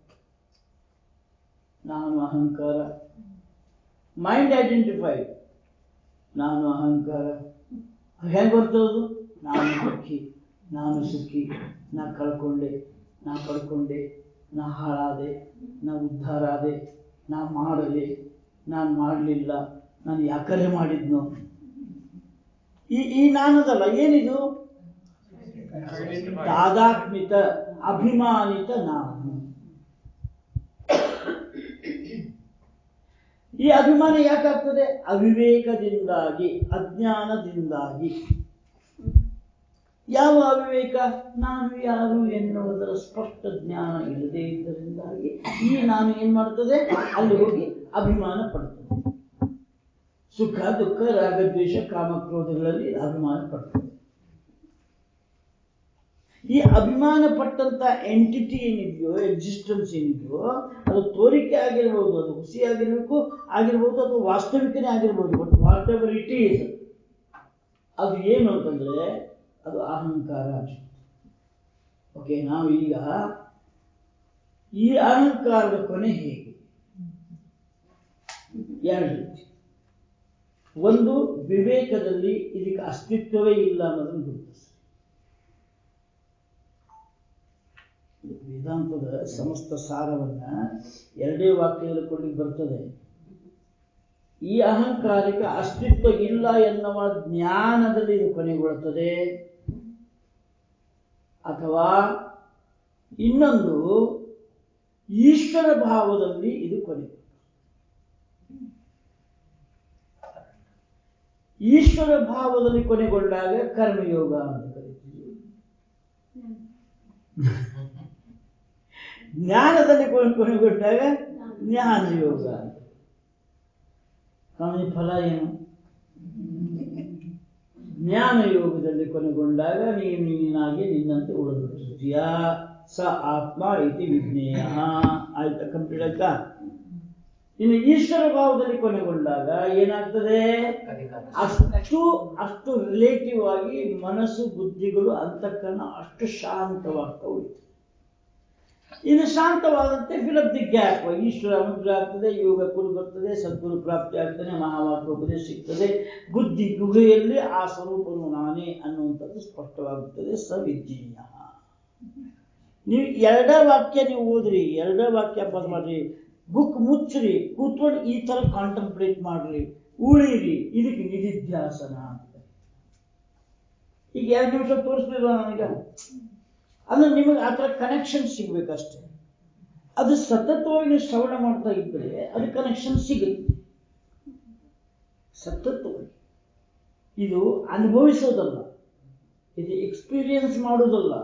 ನಾನು ಅಹಂಕಾರ ಮೈಂಡ್ ಐಡೆಂಟಿಫೈಡ್ ನಾನು ಅಹಂಕಾರ ಹೆಂಗೆ ಬರ್ತದದು ನಾನು ದುಃಖಿ ನಾನು ಸುಖಿ ನಾ ಕಳ್ಕೊಂಡೆ ನಾ ಪಡ್ಕೊಂಡೆ ನಾ ಹಾಳಾದೆ ನಾ ಉದ್ಧಾರ ಆದೆ ನಾ ಮಾಡದೆ ನಾನು ಮಾಡಲಿಲ್ಲ ನಾನು ಯಾಕರೆ ಮಾಡಿದ್ನೋ ಈ ಈ ನಾನದಲ್ಲ ಏನಿದು ತಾದಾತ್ಮಿತ ಅಭಿಮಾನಿತ ನಾನು ಈ ಅಭಿಮಾನ ಯಾಕಾಗ್ತದೆ ಅವಿವೇಕದಿಂದಾಗಿ ಅಜ್ಞಾನದಿಂದಾಗಿ ಯಾವ ಅವಿವೇಕ ನಾನು ಯಾರು ಎನ್ನುವುದರ ಸ್ಪಷ್ಟ ಜ್ಞಾನ ಇಲ್ಲದೆ ಇದ್ದರಿಂದಾಗಿ ಈ ನಾನು ಏನ್ ಮಾಡ್ತದೆ ಅಲ್ಲಿ ಹೋಗಿ ಅಭಿಮಾನ ಪಡ್ತದೆ ಸುಖ ದುಃಖ ರಾಗದ್ವೇಷ ಕಾಮಕ್ರೋಧಗಳಲ್ಲಿ ಅಭಿಮಾನ ಪಡ್ತದೆ ಈ ಅಭಿಮಾನ ಪಟ್ಟಂತ ಎಂಟಿಟಿ ಏನಿದೆಯೋ ಎಕ್ಸಿಸ್ಟೆನ್ಸ್ ಏನಿದೆಯೋ ಅದು ತೋರಿಕೆ ಆಗಿರ್ಬೋದು ಅದು ಹುಸಿ ಆಗಿರ್ಬೇಕು ಆಗಿರ್ಬೋದು ಅಥವಾ ವಾಸ್ತವಿಕನೇ ಆಗಿರ್ಬೋದು but whatever it is ಅದು ಏನು ಅಂತಂದ್ರೆ ಅದು ಅಹಂಕಾರ ಓಕೆ ನಾವು ಈಗ ಈ ಅಹಂಕಾರದ ಕೊನೆ ಹೇಗೆ ಎರಡು ರೀತಿ ಒಂದು ವಿವೇಕದಲ್ಲಿ ಇದಕ್ಕೆ ಅಸ್ತಿತ್ವವೇ ಇಲ್ಲ ಅನ್ನೋದನ್ನು ಗುರುತಿಸಿ ವೇದಾಂತದ ಸಮಸ್ತ ಸಾರವನ್ನ ಎರಡೇ ವಾಕ್ಯದಲ್ಲಿ ಕೊಡ್ಲಿಕ್ಕೆ ಬರ್ತದೆ ಈ ಅಹಂಕಾರಕ್ಕೆ ಅಸ್ತಿತ್ವ ಇಲ್ಲ ಎನ್ನುವ ಜ್ಞಾನದಲ್ಲಿ ಇದು ಕೊನೆಗೊಳ್ಳುತ್ತದೆ ಅಥವಾ ಇನ್ನೊಂದು ಈಶ್ವರ ಭಾವದಲ್ಲಿ ಇದು ಕೊನೆ ಈಶ್ವರ ಭಾವದಲ್ಲಿ ಕೊನೆಗೊಂಡಾಗ ಕರ್ಮಯೋಗ ಅಂತ ಕರಿತೀವಿ ಜ್ಞಾನದಲ್ಲಿ ಕೊನೆ- ಕೊನೆಗೊಂಡಾಗ ಜ್ಞಾನ ಯೋಗ ಅಂತ ಸ್ವಾಮಿ ಫಲ ಏನು ಜ್ಞಾನ ಯೋಗದಲ್ಲಿ ಕೊನೆಗೊಂಡಾಗ ನೀನು ನೀನಾಗಿ ನಿನ್ನಂತೆ ಉಳಿದುಬಿಟ್ಟಿರ್ತೀಯ ಸ ಆತ್ಮ ಇತಿ ವಿಜ್ಞೇಯ ಆಯ್ತಾ ಕಂಪ್ಲೀಟ್ ಆಯ್ತಾ ಇನ್ನು ಈಶ್ವರ ಭಾವದಲ್ಲಿ ಕೊನೆಗೊಂಡಾಗ ಏನಾಗ್ತದೆ ಅಧಿಕಾರ ಅಷ್ಟು ಅಷ್ಟು ರಿಲೇಟಿವ್ ಆಗಿ ಮನಸ್ಸು ಬುದ್ಧಿಗಳು ಅಂತಃಕರಣ ಅಷ್ಟು ಶಾಂತವಾಗ್ತಾ ಉಳಿತು ಇನ್ನು ಶಾಂತವಾದಂತೆ ಫಿಲಪ್ ದಿ ಗ್ಯಾಪ್ ಈಶ್ವರ ಅನುಗ್ರಹ ಆಗ್ತದೆ ಯೋಗ ಕುರು ಬರ್ತದೆ ಸದ್ಗುರು ಪ್ರಾಪ್ತಿ ಆಗ್ತದೆ ಮಹಾವಾಕ್ಯ ಉಪದೇಶ ಸಿಗ್ತದೆ ಬುದ್ಧಿ ಗುಹೆಯಲ್ಲಿ ಆ ಸ್ವರೂಪನು ನಾನೇ ಅನ್ನುವಂಥದ್ದು ಸ್ಪಷ್ಟವಾಗುತ್ತದೆ ಸವಿಜ್ಞೇಯ ನೀವು ಎರಡ ವಾಕ್ಯ ನೀವು ಓದ್ರಿ ಎರಡ ವಾಕ್ಯ ಅಭ್ಯಾಸ ಮಾಡ್ರಿ ಬುಕ್ ಮುಚ್ಚ್ರಿ ಕೂತ್ಕೊಂಡು ಈ ತರ ಕಾಂಟಂಪ್ಲೇಟ್ ಮಾಡ್ರಿ ಉಳಿರಿ ಇದಕ್ಕೆ ನಿಧಿಧ್ಯಾಸನ ಅಂತ ಈಗ ಎರಡು ನಿಮಿಷ ತೋರಿಸ್ಲಿಲ್ವ ನನಗೆ ಅಂದ್ರೆ ನಿಮಗೆ ಆ ಥರ ಕನೆಕ್ಷನ್ ಸಿಗ್ಬೇಕಷ್ಟೇ ಅದು ಸತತವಾಗಿ ನೀವು ಶ್ರವಣ ಮಾಡ್ತಾ ಇದ್ದರೆ ಅದು ಕನೆಕ್ಷನ್ ಸಿಗುತ್ತೆ ಸತತವಾಗಿ ಇದು ಅನುಭವಿಸೋದಲ್ಲ ಇದು ಎಕ್ಸ್ಪೀರಿಯನ್ಸ್ ಮಾಡೋದಲ್ಲ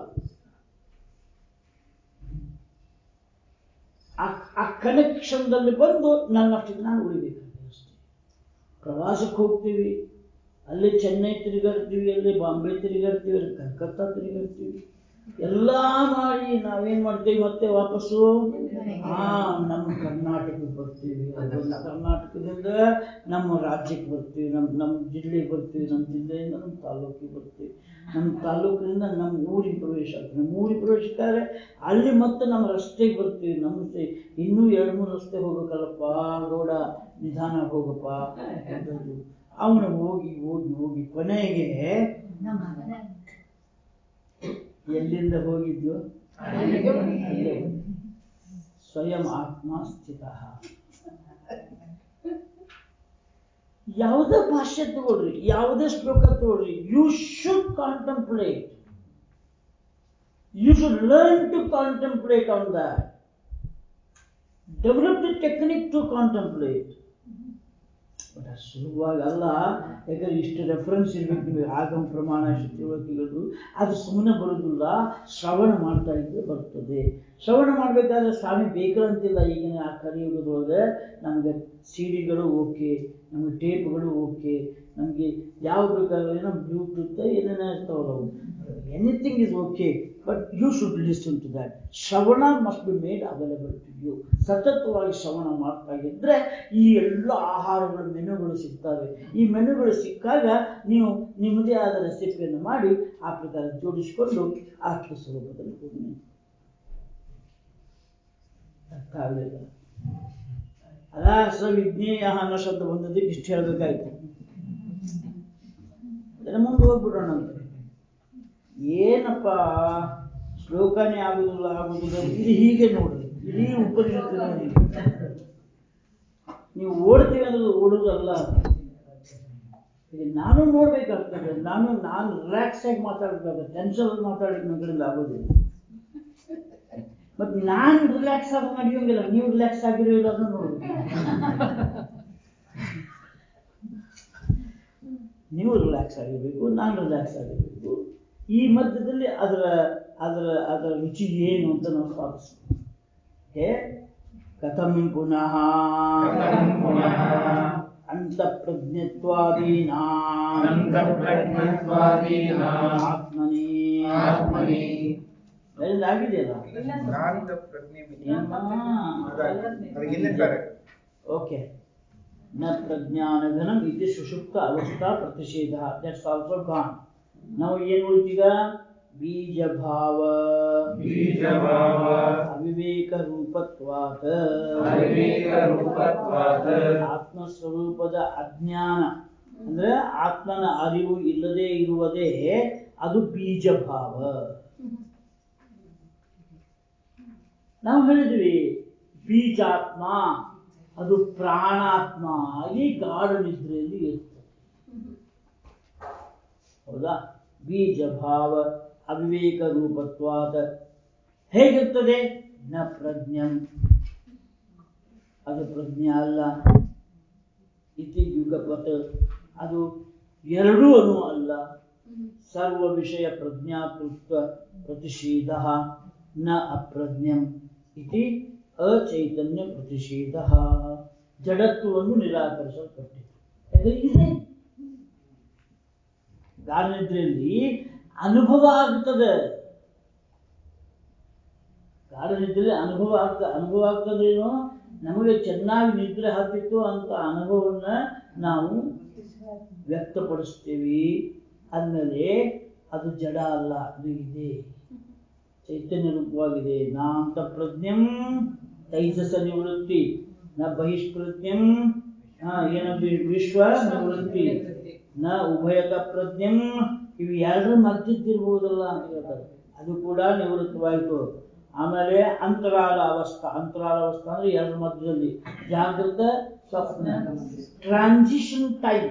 ಆ- ಆ ಕನೆಕ್ಷನ್ದಲ್ಲಿ ಬಂದು ನನ್ನಷ್ಟಿಗೆ ನಾನು ಉಳಿಬೇಕಾಗಿದೆ ಅಷ್ಟೇ ಪ್ರವಾಸಕ್ಕೆ ಹೋಗ್ತೀವಿ ಅಲ್ಲಿ ಚೆನ್ನೈ ತಿರುಗಾಡ್ತೀವಿ ಅಲ್ಲಿ ಬಾಂಬೆ ತಿರುಗಾಡ್ತೀವಿ ಅಲ್ಲಿ ಕಲ್ಕತ್ತಾ ತಿರುಗಾಡ್ತೀವಿ ಎಲ್ಲ ಮಾಡಿ ನಾವೇನ್ ಮಾಡ್ತೀವಿ ಮತ್ತೆ ವಾಪಸ್ಸು ಹಾ ನಮ್ಮ ಕರ್ನಾಟಕಕ್ಕೆ ಬರ್ತೀವಿ ಅದೊಂದು ಕರ್ನಾಟಕದಿಂದ ನಮ್ಮ ರಾಜ್ಯಕ್ಕೆ ಬರ್ತೀವಿ ನಮ್ಮ ನಮ್ಮ ಜಿಲ್ಲೆಗೆ ಬರ್ತೀವಿ ನಮ್ಮ ಜಿಲ್ಲೆಯಿಂದ ನಮ್ಮ ತಾಲೂಕಿಗೆ ಬರ್ತೀವಿ ನಮ್ಮ ತಾಲೂಕಿನಿಂದ ನಮ್ಮ ಊರಿಗೆ ಪ್ರವೇಶ ಆಗ್ತದೆ ನಮ್ಮ ಊರಿಗೆ ಪ್ರವೇಶಕ್ಕಾದ್ರೆ ಅಲ್ಲಿ ಮತ್ತೆ ನಮ್ಮ ರಸ್ತೆಗೆ ಬರ್ತೀವಿ ನಮ್ಮ ರಸ್ತೆ ಇನ್ನೂ ಎರಡು ಮೂರು ರಸ್ತೆ ಹೋಗ್ಬೇಕಲ್ಲಪ್ಪ ರೋಡ ನಿಧಾನ ಹೋಗಪ್ಪ ಅವನು ಹೋಗಿ ಹೋಗಿ ಹೋಗಿ ಕೊನೆಗೆ ಎಲ್ಲಿಂದ ಹೋಗಿದ್ಯೋ ಅಲ್ಲೇ ಬಂದೆ. ಸ್ವಯಂ ಆತ್ಮ ಸ್ಥಿತ ಯಾವುದೇ ಭಾಷೆ ತಗೊಳ್ರಿ ಯಾವುದೇ ಶ್ಲೋಕ ತಗೊಳ್ರಿ you should contemplate you should learn to contemplate on that develop the technique to contemplate but ಅದು ಸುಲಭವಾಗಿ ಅಲ್ಲ ಯಾಕಂದ್ರೆ ಇಷ್ಟು ರೆಫರೆನ್ಸ್ ಇರ್ಬೇಕು ನಿಮಗೆ ಆಗಮ ಪ್ರಮಾಣ ಇಷ್ಟು ತಿಳುವಳಿಕೆಗಳು ಅದು ಸುಮ್ಮನೆ ಬರೋದಿಲ್ಲ ಶ್ರವಣ ಮಾಡ್ತಾ ಇದ್ರೆ ಬರ್ತದೆ ಶ್ರವಣ ಮಾಡಬೇಕಾದ್ರೆ ಸ್ವಾಮಿ ಬೇಕಂತಿಲ್ಲ ಈಗಿನ ಆ ಕಲಿಯುಗದೊಳಗೆ ನಮಗೆ ಸಿ ಡಿಗಳು ಓಕೆ ನಮಗೆ ಟೇಪ್ಗಳು ಓಕೆ ನಮಗೆ ಯಾವ ಬೇಕಾದ್ರೆ ಏನೋ ಬ್ಲೂಟೂತ್ ಏನೇನೋ ಇರ್ತಾವಲ್ಲ ಅವು anything is okay but you should listen to that ಶ್ರವಣ must be made available to you ಸತತವಾಗಿ ಶ್ರವಣ ಮಾಡ್ತಾ ಇದ್ರೆ ಈ ಎಲ್ಲ ಆಹಾರಗಳ ಮೆನುಗಳು ಸಿಗ್ತವೆ ಈ ಮೆನುಗಳು ಸಿಕ್ಕಾಗ ನೀವು ನಿಮ್ಮದೇ ಆದ ರೆಸಿಪಿಯನ್ನು ಮಾಡಿ ಆ ಪ್ರಕಾರ ಜೋಡಿಸಿಕೊಂಡು ಆತ್ಮ ಸ್ವರೂಪದಲ್ಲಿ ಹೋಗಿ ಅರ್ಥ ಆಗಲಿಲ್ಲ ಅಲ್ಲ ಸವಿಜ್ಞೇಯ ಅನ್ನೋ ಶಬ್ದ ಬಂದದ್ದಕ್ಕೆ ಇಷ್ಟು ಹೇಳಬೇಕಾಯ್ತು ಅದರ ಮುಂದೆ ಹೋಗ್ಬಿಡೋಣ ಅಂತ ಏನಪ್ಪ ಶ್ಲೋಕನೇ ಆಗುದಿಲ್ಲ ಆಗುದಿಲ್ಲ ಇದು ಹೀಗೆ ನೋಡ್ರಿ ಇಡೀ ಉಪನಿಷತ್ತು ನೋಡಿ ನೀವು ಓಡ್ತೀವಿ ಅನ್ನೋದು ಓಡುವುದಲ್ಲ ಈಗ ನಾನು ನೋಡ್ಬೇಕಾಗ್ತದೆ ನಾನು ನಾನು ರಿಲ್ಯಾಕ್ಸ್ ಆಗಿ ಮಾತಾಡ್ಬೇಕಾಗ್ತದೆ ಟೆನ್ಷನ್ ಮಾತಾಡಿದ ಮಗಳಿಂದ ಆಗೋದಿಲ್ಲ ಮತ್ತೆ ನಾನು ರಿಲ್ಯಾಕ್ಸ್ ಆಗಿ ನಡೆಯೋಂಗಿಲ್ಲ ನೀವು ರಿಲ್ಯಾಕ್ಸ್ ಆಗಿರೋ ಇರೋದನ್ನ ನೋಡ್ಬೇಕು ನೀವು ರಿಲ್ಯಾಕ್ಸ್ ಆಗಿರ್ಬೇಕು ನಾನು ರಿಲ್ಯಾಕ್ಸ್ ಆಗಿರ್ಬೇಕು ಈ ಮಧ್ಯದಲ್ಲಿ ಅದರ ಅದರ ಅದರ ರುಚಿ ಏನು ಅಂತ ನಾವು ಸ್ಥಾಪಿಸ್ಬೇಕು ಓಕೆ ಕಥಂ ಪುನಃ ಕಥಂ ಪುನಃ ಅಂತಃಪ್ರಜ್ಞತ್ವಾದೀನಾಂ ಅಂತಃಪ್ರಜ್ಞತ್ವಾದೀನಾಂ ಆತ್ಮನಿ ಆತ್ಮನಿ ಬೇರೆ ಆಗಿದೆಯಲ್ಲ ನಾಂತ ಪ್ರಜ್ಞೆ ಮಿತಿ. ಅದಾಗಿ. ಅದು ಹಿಂದಿನ ಪ್ಯಾರ ಓಕೆ ನ ಪ್ರಜ್ಞಾನಘನಂ ಇತಿ ಸುಷುಪ್ತ ಅವಸ್ಥಾ ಪ್ರತಿಷೇಧ ದಟ್ಸ್ ಆಲ್ಸೋ ಗಾನ್ ನಾವು ಏನು ಉಳಿತೀಗ ಬೀಜಭಾವ ಬೀಜಭಾವ ಅವಿವೇಕ ರೂಪತ್ವಾತ್ ಅವಿವೇಕ ರೂಪತ್ವಾತ್ ಆತ್ಮಸ್ವರೂಪದ ಅಜ್ಞಾನ ಅಂದ್ರೆ ಆತ್ಮನ ಅರಿವು ಇಲ್ಲದೆ ಇರುವುದೇ ಅದು ಬೀಜಭಾವ ನಾವು ಹೇಳಿದ್ವಿ ಬೀಜಾತ್ಮ ಅದು ಪ್ರಾಣಾತ್ಮ ಆಗಿ ಗಾಢ ನಿದ್ರೆಯಲ್ಲಿ ಇರ್ತದೆ ಹೌದಾ ಬೀಜಭಾವ ಅವಿವೇಕ ರೂಪತ್ವಾದ ಹೇಗಿರ್ತದೆ ನ ಪ್ರಜ್ಞಂ ಅದು ಪ್ರಜ್ಞೆ ಅಲ್ಲ ಇತಿ ಯುಗಪತ್ ಅದು ಎರಡೂ ಅನು ಅಲ್ಲ ಸರ್ವ ವಿಷಯ ಪ್ರಜ್ಞಾತೃತ್ವ ಪ್ರತಿಷೇಧ ನ ಅಪ್ರಜ್ಞಂ ಇತಿ ಅಚೈತನ್ಯ ಪ್ರತಿಷೇಧ ಜಡತ್ವವನ್ನು ನಿರಾಕರಿಸಲ್ಪಟ್ಟಿದೆ ಯಾಕಂದ್ರೆ ಇದೆ ಗಾಢನಿದ್ರೆಯಲ್ಲಿ ಅನುಭವ ಆಗ್ತದೆ ಗಾಢನಿದ್ರೆಯಲ್ಲಿ ಅನುಭವ ಆಗ್ತದೆ ಅನುಭವ ಆಗ್ತದೇನೋ ನಮಗೆ ಚೆನ್ನಾಗಿ ನಿದ್ರೆ ಹತ್ತಿತ್ತು ಅಂತ ಅನುಭವವನ್ನ ನಾವು ವ್ಯಕ್ತಪಡಿಸ್ತೀವಿ ಅಂದಮೇಲೆ ಅದು ಜಡ ಅಲ್ಲ ಅದು ಇದೆ ಚೈತನ್ಯ ರೂಪವಾಗಿದೆ ನಾಂತ ಪ್ರಜ್ಞಂ ತೈಜಸ ನಿವೃತ್ತಿ ನ ಬಹಿಷ್ಪ್ರಜ್ಞಂ ಹಾ, ಏನ ವಿ- ವಿಶ್ವ ನಿವೃತ್ತಿ ನ ಉಭಯತ ಪ್ರಜ್ಞಂ ಇವು ಎರಡರ ಮಧ್ಯದ್ದಿರ್ಬೋದಲ್ಲ ಅಂತ ಹೇಳ್ತಾರೆ ಅದು ಕೂಡ ನಿವೃತ್ತವಾಯಿತು ಆಮೇಲೆ ಅಂತರಾಲ ಅವಸ್ಥಾ ಅಂತರಾಲ ಅವಸ್ಥಾ ಅಂದ್ರೆ ಎರಡರ ಮಧ್ಯದಲ್ಲಿ ಜಾಗೃತ ಸ್ವಪ್ನ ಟ್ರಾನ್ಸಿಷನ್ ಟೈಮ್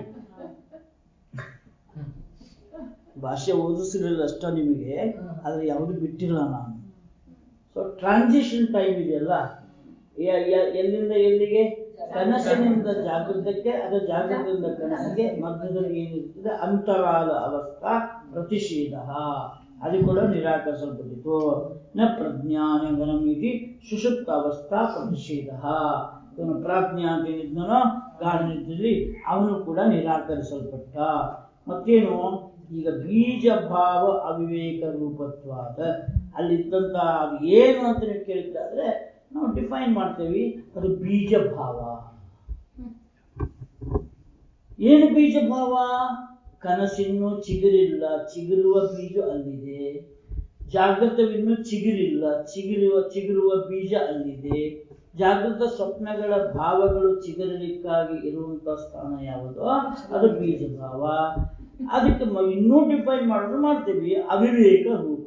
ಭಾಷೆ ಓದಿಸಿರಲಿಲ್ಲ ಅಷ್ಟ ನಿಮಗೆ ಆದ್ರೆ ಯಾವುದು ಬಿಟ್ಟಿಲ್ಲ ನಾನು ಸೊ ಟ್ರಾನ್ಸಿಷನ್ ಟೈಮ್ ಇದೆಯಲ್ಲ ಯ- ಯ- ಎಲ್ಲಿಂದ ಎಲ್ಲಿಗೆ ಕನಸಿನಿಂದ ಜಾಗೃತಕ್ಕೆ ಅದು ಜಾಗೃತದಿಂದ ಕನಸಿಗೆ ಮಧ್ಯದಲ್ಲಿ ಏನಿರ್ತದೆ ಅಂತರಾಲ ಅವಸ್ಥಾ ಪ್ರತಿಷೇಧ ಅದು ಕೂಡ ನಿರಾಕರಿಸಲ್ಪಟ್ಟಿತು ನ ಪ್ರಜ್ಞಾನಗನಂ ಇತಿ ಸುಷುಪ್ತ ಅವಸ್ಥಾ ಪ್ರತಿಷೇಧ ಇವನು ಪ್ರಾಜ್ಞ ಅಂತ ಏನಿದ್ನೋ ಗಾಢನಿದ್ದಲ್ಲಿ ಅವನು ಕೂಡ ನಿರಾಕರಿಸಲ್ಪಟ್ಟ ಮತ್ತೇನು ಈಗ ಬೀಜ ಭಾವ ಅವಿವೇಕ ರೂಪತ್ವಾದ ಅಲ್ಲಿದ್ದಂತ ಅದು ಏನು ಅಂತ ನೀವು ಕೇಳಿದ್ರೆ ನಾವು ಡಿಫೈನ್ ಮಾಡ್ತೇವೆ ಅದು ಬೀಜ ಭಾವ ಏನು ಬೀಜ ಭಾವ ಕನಸಿನ್ನು ಚಿಗುರಿಲ್ಲ ಚಿಗುರುವ ಬೀಜ ಅಲ್ಲಿದೆ ಜಾಗೃತವಿನ್ನು ಚಿಗುರಿಲ್ಲ ಚಿಗುರುವ ಚಿಗುರುವ ಬೀಜ ಅಲ್ಲಿದೆ ಜಾಗೃತ ಸ್ವಪ್ನಗಳ ಭಾವಗಳು ಚಿಗುರಲಿಕ್ಕಾಗಿ ಇರುವಂತ ಸ್ಥಾನ ಯಾವುದೋ ಅದು ಬೀಜ ಭಾವ ಅದಕ್ಕೆ ಮ- ಇನ್ನೂ ಡಿಫೈನ್ ಮಾಡೋದು ಮಾಡ್ತೀವಿ ಅವಿವೇಕ ರೂಪ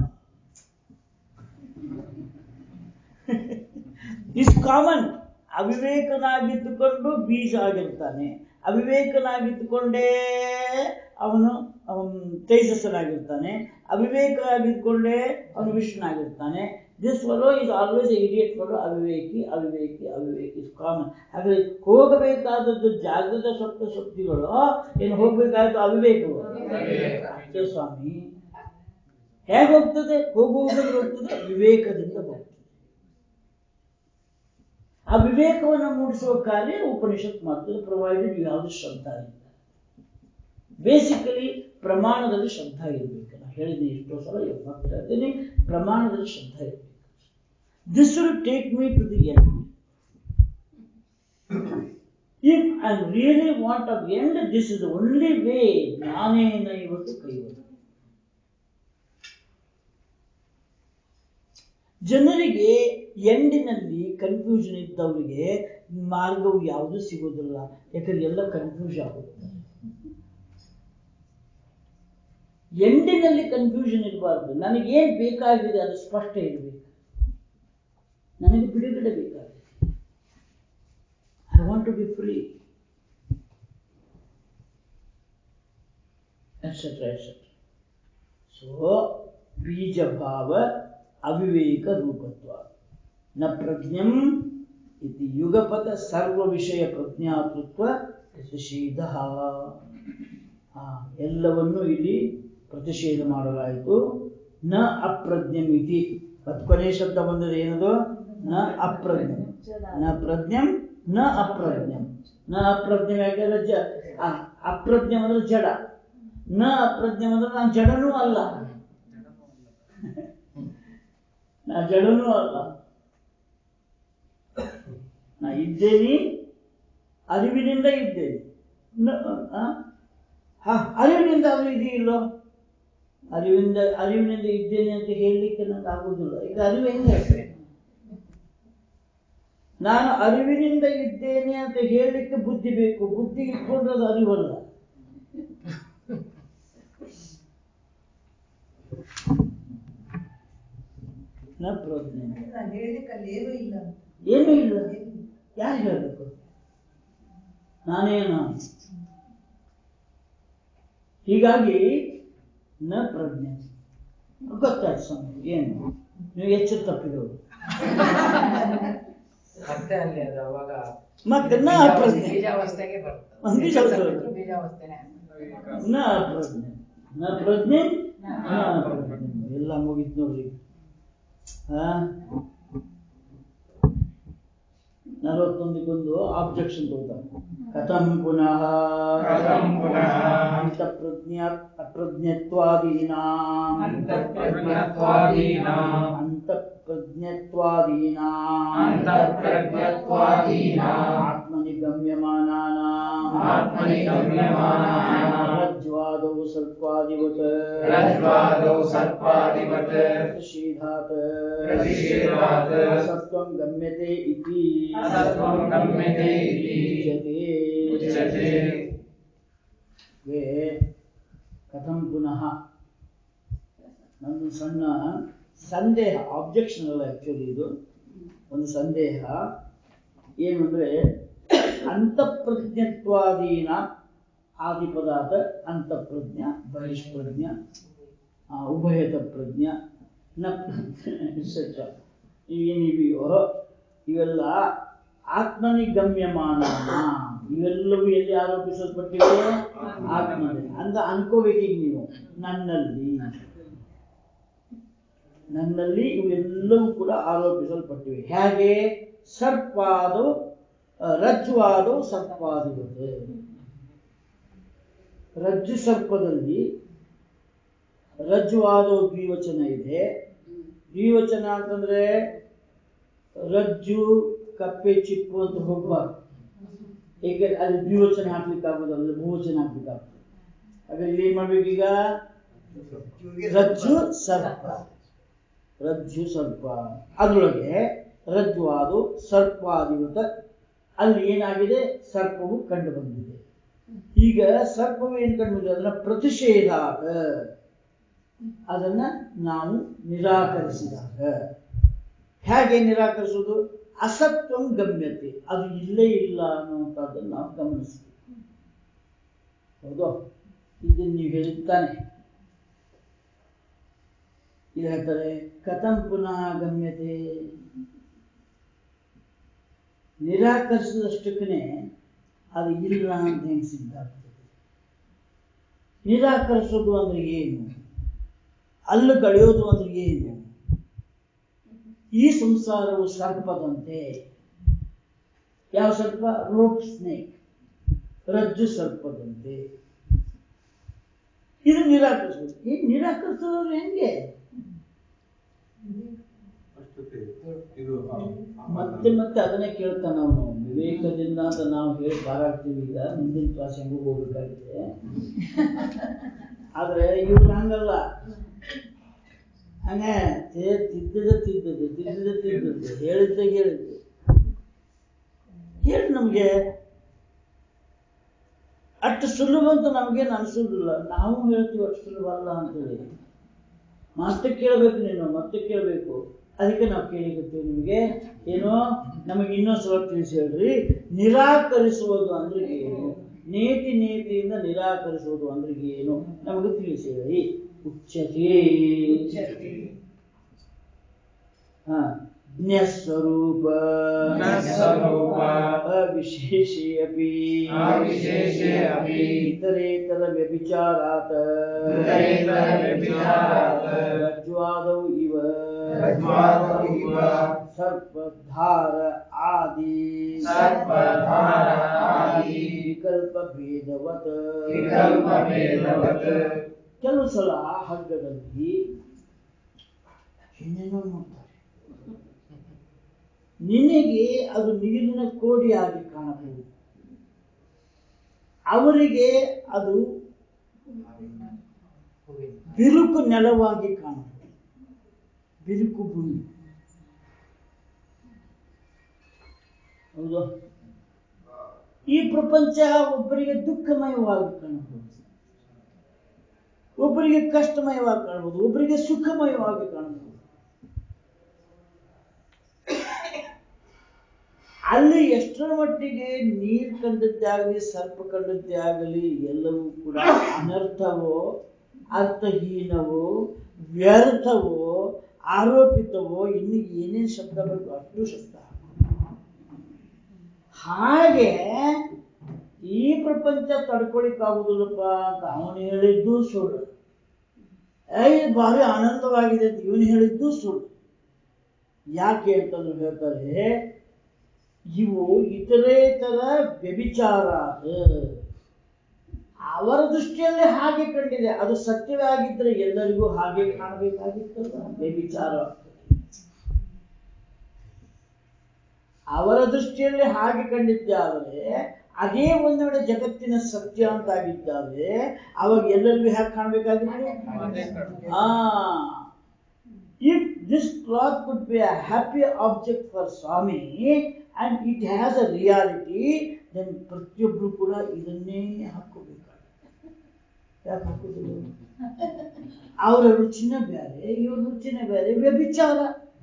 ಇಸ್ ಕಾಮನ್ ಅವಿವೇಕನಾಗಿದ್ದುಕೊಂಡು ಬೀಜ ಆಗಿರ್ತಾನೆ ಅವಿವೇಕನಾಗಿದ್ದುಕೊಂಡೇ ಅವನು ಅವನು ತೇಜಸ್ಸನಾಗಿರ್ತಾನೆ ಅವಿವೇಕನಾಗಿದ್ದುಕೊಂಡೇ ಅವನು ವಿಷ್ಣುನಾಗಿರ್ತಾನೆ this fellow is always idiot fellow ಅವಿವೇಕಿ ಅವಿವೇಕಿ ಅವಿವೇಕಿ ಇಸ್ ಕಾಮನ್ ಹಾಗಾದ್ರೆ ಹೋಗಬೇಕಾದದ್ದು ಜಾಗೃತ ಸ್ವಪ್ನ ಶಕ್ತಿಗಳು ಏನು ಹೋಗ್ಬೇಕಾದ್ದು ಅವಿವೇಕವು ಅವಿವೇಕ. ಅಷ್ಟೇ ಸ್ವಾಮಿ ಹೇಗೆ ಹೋಗ್ತದೆ ಹೋಗುವುದರಲ್ಲಿ ಹೋಗ್ತದೆ ವಿವೇಕದಿಂದ ಹೋಗ್ತದೆ ಆ ವಿವೇಕವನ್ನು ಮೂಡಿಸುವ ಕಾರ್ಯ ಉಪನಿಷತ್ ಮಾಡ್ತದೆ ಪ್ರೊವೈಡೆಡ್ ಯಾವುದು ಶ್ರದ್ಧಾ ಇಲ್ಲ ಬೇಸಿಕಲಿ ಪ್ರಮಾಣದಲ್ಲಿ ಶ್ರದ್ಧಾ ಇರಬೇಕು ನಾನು ಹೇಳಿದ್ದೀನಿ ಎಷ್ಟೋ ಸಲ ಮತ್ತೆ ಹೇಳ್ತೀನಿ ಪ್ರಮಾಣದಲ್ಲಿ ಶ್ರದ್ಧಾ ಇರಬೇಕು this will take me to the end if I really want a end this is only way ಜ್ಞಾನೇನ ಇವತ್ತು ಕೈವತ್ತು ಜನರಿಗೆ ಎಂಡಿನಲ್ಲಿ ಕನ್ಫ್ಯೂಷನ್ ಇದ್ದವರಿಗೆ ಮಾರ್ಗವು ಯಾವುದು ಸಿಗೋದಿಲ್ಲ ಯಾಕಂದ್ರೆ ಎಲ್ಲ ಕನ್ಫ್ಯೂಸ್ ಆಗುತ್ತೆ ಎಂಡಿನಲ್ಲಿ ಕನ್ಫ್ಯೂಷನ್ ಇರಬಾರ್ದು ನನಗೇನ್ ಬೇಕಾಗಿದೆ ಅದು ಸ್ಪಷ್ಟ ಇರಬೇಕು ನನಗೆ ಬಿಡುಗಡೆ ಬೇಕಾಗಿದೆ I want to be free etcetera etcetera so ಬೀಜಭಾವ ಅವಿವೇಕ ರೂಪತ್ವ ನ ಪ್ರಜ್ಞಂ ಇತಿ ಯುಗಪದ ಸರ್ವ ವಿಷಯ ಪ್ರಜ್ಞಾತೃತ್ವ ಪ್ರತಿಷೇಧ ಆ, ಎಲ್ಲವನ್ನು ಇಲ್ಲಿ ಪ್ರತಿಷೇಧ ಮಾಡಲಾಯಿತು ನ ಅಪ್ರಜ್ಞಂ ಇತಿ ಮತ್ತು ಕೊನೆಯ ಶಬ್ದ ಬಂದದ್ದು ಏನದು ನ ಅಪ್ರಜ್ಞಂ ನ ಪ್ರಜ್ಞಂ ನ ಅಪ್ರಜ್ಞಂ ನ ಅಪ್ರಜ್ಞಂ ಯಾಕಂದ್ರೆ ಜ ಆ, ಅಪ್ರಜ್ಞಂ ಅಂದ್ರೆ ಜಡ ನ ಅಪ್ರಜ್ಞಂ ಅಂದ್ರೆ ನಾನು ಜಡನೂ ಅಲ್ಲ ನಾ ಜಡನೂ ಅಲ್ಲ ನಾ ಇದ್ದೇನೆ ಅರಿವಿನಿಂದ ಇದ್ದೇನೆ ನ- ಆ? ಹ, ಅರಿವಿನಿಂದ ಅದು ಇದೆಯಿಲ್ಲೋ ಅರಿವಿಂದ ಅರಿವಿನಿಂದ ಇದ್ದೇನೆ ಅಂತ ಹೇಳಲಿಕ್ಕೆ ನಂಗೆ ಆಗುದಿಲ್ಲ ಈಗ ಅರಿವು ಹೆಂಗೆ ನಾನು ಅರಿವಿನಿಂದ ಇದ್ದೇನೆ ಅಂತ ಹೇಳಲಿಕ್ಕೆ ಬುದ್ಧಿ ಬೇಕು ಬುದ್ಧಿ ಇಟ್ಕೊಂಡ್ರೆ ಅದು ಅರಿವಲ್ಲ ನ ಪ್ರಜ್ಞೆ ಹೇಳಲಿಕ್ಕೆ ಅಲ್ಲಿ ಏನೂ ಇಲ್ಲ ಏನೂ ಇಲ್ಲ ಯಾರು ಹೇಳಬೇಕು ನಾನೇ ನಾನು ಹೀಗಾಗಿ ನ ಪ್ರಜ್ಞೆ ಗೊತ್ತಾಯ್ತು ಸ್ವಾಮಿ ಏನು ನೀವು ಎಚ್ಚರ ತಪ್ಪಿದವರು ಮತ್ತೆ ಅಲ್ಲಿ ಅದು ಅವಾಗ ಮತ್ತೆ ನಾ ಬೀಜಾವಸ್ಥೆ- ಪ್ರಜ್ಞೆ. ಬೀಜಾವಸ್ಥೆಗೆ ಬರ್ತದೆ ಒಂದು ಬೀಜಾವಸ್ಥೆ. ತಪ್ಪಿದ್ರು ಬೀಜಾವಸ್ಥೆನೇ ನ ಪ್ರಜ್ಞೆ ನ ಪ್ರಜ್ಞೆ ನ ಪ್ರಜ್ಞೆ ಎಲ್ಲ ಮುಗಿತು ನೋಡ್ರಿ ಆ ನಲವತ್ತೊಂದಕ್ಕೊಂದು ಆಬ್ಜೆಕ್ಷನ್ ಕೊಡ್ತಾರೆ ಕಥಂ ಪುನಃ ಕಥಂ ಪುನಃ ಅಂತಃಪ್ರಜ್ಞಾ ಅಪ್ರಜ್ಞತ್ವಾದೀನಾಂ ಅಂತಃಪ್ರಜ್ಞತ್ವಾದೀನಾಂ ಅಂತಃಪ್ರಜ್ಞತ್ವಾದೀನಾಂ ಅಂತಃಪ್ರಜ್ಞತ್ವಾದೀನಾಂ ಆತ್ಮನಿ ಗಮ್ಯಮಾನಾನಾಂ ಆತ್ಮನಿ ಗಮ್ಯಮಾನಾನಾಂ ರಜ್ವಾದೌ ಸರ್ಪಾದಿವತ್ ರಜ್ವಾದೌ ಸರ್ಪಾದಿವತ್ ಪ್ರತಿಷೇಧಾತ್ ಪ್ರತಿಷೇಧಾತ್ ಸತ್ವಂ ಗಮ್ಯತೆ ಇತಿ ಅಸತ್ವಂ ಗಮ್ಯತೆ ಇತಿ ಉಚ್ಯತೆ ಉಚ್ಯತೆ ಗೆ ಕಥಂ ಪುನಃ ನಂದು ಸಣ್ಣ ಸಂದೇಹ ಆಬ್ಜೆಕ್ಷನ್ ಅಲ್ಲ ಆಕ್ಚುಲಿ ಇದು ಒಂದು ಸಂದೇಹ ಏನು ಅಂದ್ರೆ ಅಂತಃಪ್ರಜ್ಞತ್ವಾದೀನ ಆದಿಪದಾರ್ಥ ಅಂತಃಪ್ರಜ್ಞ ಬಹಿಷ್ಪ್ರಜ್ಞ ಆ, ಉಭಯತ ಪ್ರಜ್ಞ ನ ಸೆಟ್ರ ಇವೇನಿವೆಯೋ ಇವೆಲ್ಲ ಆತ್ಮನಿ ಗಮ್ಯಮಾನ ಇವೆಲ್ಲವೂ ಎಲ್ಲಿ ಆರೋಪಿಸಲ್ಪಟ್ಟಿವೆ ಆತ್ಮದಲ್ಲಿ ಅಂತ ಅನ್ಕೋಬೇಕೀಗ ನೀವು ನನ್ನಲ್ಲಿ ನನ್ನಲ್ಲಿ ಇವೆಲ್ಲವೂ ಕೂಡ ಆರೋಪಿಸಲ್ಪಟ್ಟಿವೆ ಹೇಗೆ ಸರ್ಪಾದವು ಆ, ರಜ್ಜುವಾದವು ಸರ್ಪಾದಿರುತ್ತೆ ರಜ್ಜು ಸರ್ಪದಲ್ಲಿ ರಜ್ಜುವಾದವು ದ್ವಿವಚನ ಇದೆ ದ್ವಿವಚನ ಅಂತಂದ್ರೆ ರಜ್ಜು ಕಪ್ಪೆ ಚಿಪ್ಪು ಅಂತ ಹೋಗ್ಬಾರ್ದು ಏಕೆ ಅಲ್ಲಿ ದ್ವಿವಚನ ಹಾಕ್ಲಿಕ್ಕೆ ಆಗೋದಲ್ಲ ಬಹುವಚನ ಹಾಕ್ಲಿಕ್ಕೆ ಆಗ್ತದೆ ಹಾಗಾದ್ರೆ ಇಲ್ಲಿ ಏನ್ ಮಾಡ್ಬೇಕೀಗ ರಜ್ಜು ಸರ್ಪ ರಜ್ಜು ಸರ್ಪ ಅದರೊಳಗೆ ರಜ್ಜುವಾದು ಸರ್ಪಾದಿವತ ಅಲ್ಲಿ ಏನಾಗಿದೆ ಸರ್ಪವು ಕಂಡು ಬಂದಿದೆ ಈಗ ಸರ್ಪವು ಏನ್ ಕಂಡು ಬಂದಿದೆ ಅದನ್ನ ಪ್ರತಿಷೇಧಾತ ಅದನ್ನ ನಾವು ನಿರಾಕರಿಸಿದಾಗ ಹೇಗೆ ನಿರಾಕರಿಸುವುದು ಅಸತ್ವಂ ಗಮ್ಯತೆ ಅದು ಇಲ್ಲೇ ಇಲ್ಲ ಅನ್ನುವಂಥದ್ದನ್ನು ನಾವು ಗಮನಿಸ್ತೀವಿ ಹೌದು ಇದನ್ನು ನೀವು ಹೇಳಿದ್ದಾನೆ ಇದು ಹೇಳ್ತಾರೆ ಕಥಂ ಪುನಃ ಗಮ್ಯತೆ ನಿರಾಕರಿಸಿದಷ್ಟಕ್ಕನೆ ಅದು ಇಲ್ಲ ಅಂತ ಹೆಂಗೆ ಸಿದ್ಧ ಆಗ್ತದೆ ನಿರಾಕರಿಸೋದು ಅಂದ್ರೆ ಏನು ಅಲ್ಲು ಕಳೆಯೋದು ಅಂದ್ರೆ ಏನು ಈ ಸಂಸಾರವು ಸರ್ಪದಂತೆ ಯಾವ ಸರ್ಪ ರೋಪ್ ಸ್ನೇಕ್ ರಜ್ಜು ಸರ್ಪದಂತೆ ಇದು ನಿರಾಕರಿಸೋದು ಈ ನಿರಾಕರಿಸೋದು ಹೆಂಗೆ ಇದು ಮತ್ತೆ ಮತ್ತೆ ಅದನ್ನೇ ಕೇಳ್ತಾನೆ ಅವನು ವಿವೇಕದಿಂದ ಅಂತ ನಾವು ಹೇಳಿ ಪಾರಾಗ್ತೀವಿ ಈಗ ಮುಂದಿನ ಕ್ಲಾಸ್ ಹೆಂಗೂ ಹೋಗ್ಬೇಕಾಗಿದೆ ಆದ್ರೆ ಇವ್ರು ಹಂಗಲ್ಲ ಹಂಗೆ ತೇ- ತಿದ್ದದ ತಿದ್ದದು ತಿದ್ದದ ತಿದ್ದದು ಹೇಳಿದ್ದೆ ಹೇಳಿದ್ದು ಹೇಳಿ ನಮ್ಗೆ ಅಷ್ಟು ಸುಲಭ ಅಂತ ನಮಗೇನು ಅನಿಸೋದಿಲ್ಲ ನಾವು ಹೇಳ್ತೀವಿ ಅಷ್ಟು ಸುಲಭ ಅಲ್ಲ ಅಂತೇಳಿ ಮತ್ತೆ ಕೇಳಬೇಕು ನೀನು ಮತ್ತೆ ಕೇಳಬೇಕು ಅದಕ್ಕೆ ನಾವು ಕೇಳಿಕತ್ತೀವಿ ನಿಮಗೆ ಏನು ನಮಗೆ ಇನ್ನೊಂದು ಸಲ ತಿಳಿಸಿ ಹೇಳ್ರಿ ನಿರಾಕರಿಸುವುದು ಅಂದ್ರೆ ಏನು ನೇತಿ ನೇತಿಯಿಂದ ನಿರಾಕರಿಸುವುದು ಅಂದ್ರೆ ಏನು ನಮಗೆ ತಿಳಿಸಿ ಹೇಳಿ ಉಚ್ಚತೆ ಹಾ ಜ್ಞಸ್ವರೂಪ ಜ್ಞಸ್ವರೂಪ ಅವಿಶೇಷೇ ಅಪಿ ಅವಿಶೇಷೇ ಅಪಿ ಇತರೇತರ ವ್ಯಭಿಚಾರಾತ್ ಇತರೇತರ ವ್ಯಭಿಚಾರಾತ್ ರಜ್ವಾದೌ ಇವ ರಜ್ವಾದೌ ಇವ ಸರ್ಪಧಾರ ಆದಿ ಸರ್ಪಧಾರ ಆದಿ ವಿಕಲ್ಪ ಭೇದವತ್ ವಿಕಲ್ಪ ಭೇದವತ್ ಕೆಲವು ಸಲ ಹಗ್ಗದಲ್ಲಿ ಏನೇನೋ ನೋಡ್ತಾರೆ ನಿನಗೆ ಅದು ನೀರಿನ ಕೋಡಿಯಾಗಿ ಕಾಣಬಹುದು ಅವರಿಗೆ ಅದು ಬಿರುಕು ನೆಲವಾಗಿ ಕಾಣಬಹುದು ಬಿರುಕು ಭೂಮಿ ಹೌದು ಈ ಪ್ರಪಂಚ ಒಬ್ಬರಿಗೆ ದುಃಖಮಯವಾಗಿ ಕಾಣಬಹುದು ಒಬ್ಬರಿಗೆ ಕಷ್ಟಮಯವಾಗಿ ಕಾಣಬಹುದು ಒಬ್ಬರಿಗೆ ಸುಖಮಯವಾಗಿ ಕಾಣಬಹುದು ಅಲ್ಲಿ ಎಷ್ಟರ ಮಟ್ಟಿಗೆ ನೀರು ಕಂಡದ್ದೇ ಆಗಲಿ ಸರ್ಪ ಕಂಡದ್ದೇ ಆಗಲಿ ಎಲ್ಲವೂ ಕೂಡ ಅನರ್ಥವೋ ಅರ್ಥಹೀನವೋ ವ್ಯರ್ಥವೋ ಆರೋಪಿತವೋ ಇನ್ನು ಏನೇನು ಶಬ್ದ ಬೇಕು ಅಷ್ಟು ಶಬ್ದ ಹಾಗೆ ಈ ಪ್ರಪಂಚ ತಡ್ಕೊಳಿಕ್ಕಾಗುದಿಲ್ಲಪ್ಪ ಅಂತ ಅವನು ಹೇಳಿದ್ದು ಸುಳ್ಳು ಏ ಇದು ಭಾರಿ ಆನಂದವಾಗಿದೆ ಅಂತ ಇವನು ಹೇಳಿದ್ದು ಸುಳ್ಳು ಯಾಕೆ ಅಂತಂದ್ರೆ ಹೇಳ್ತಾರೆ ಇವು ಇತರೇತರ ವ್ಯಭಿಚಾರ ಅವರ ದೃಷ್ಟಿಯಲ್ಲಿ ಹಾಗೆ ಕಂಡಿದೆ ಅದು ಸತ್ಯವೇ ಆಗಿದ್ರೆ ಎಲ್ಲರಿಗೂ ಹಾಗೆ ಕಾಣಬೇಕಾಗಿತ್ತಲ್ಲ ವ್ಯಭಿಚಾರ ಅವರ ದೃಷ್ಟಿಯಲ್ಲಿ ಹಾಗೆ ಕಂಡಿದ್ದಾದರೆ ಅದೇ ಒಂದು ವೇಳೆ ಜಗತ್ತಿನ ಸತ್ಯ ಅಂತಾಗಿದ್ದಾವೆ ಅವಾಗ ಎಲ್ಲರಿಗೂ ಹೇಗೆ ಕಾಣಬೇಕಾಗಿತ್ತು ಆ if this cloth could be a happy object for Swami and it has a reality, then ಪ್ರತಿಯೊಬ್ರು ಕೂಡ ಇದನ್ನೇ ಹಾಕೋಬೇಕಾಗುತ್ತೆ ಯಾಕೆ ಹಾಕೋದಿಲ್ಲ ಅವರ ರುಚಿನ ಬೇರೆ ಇವ್ರ ರುಚಿನ ಬೇರೆ ವ್ಯಭಿಚಾರ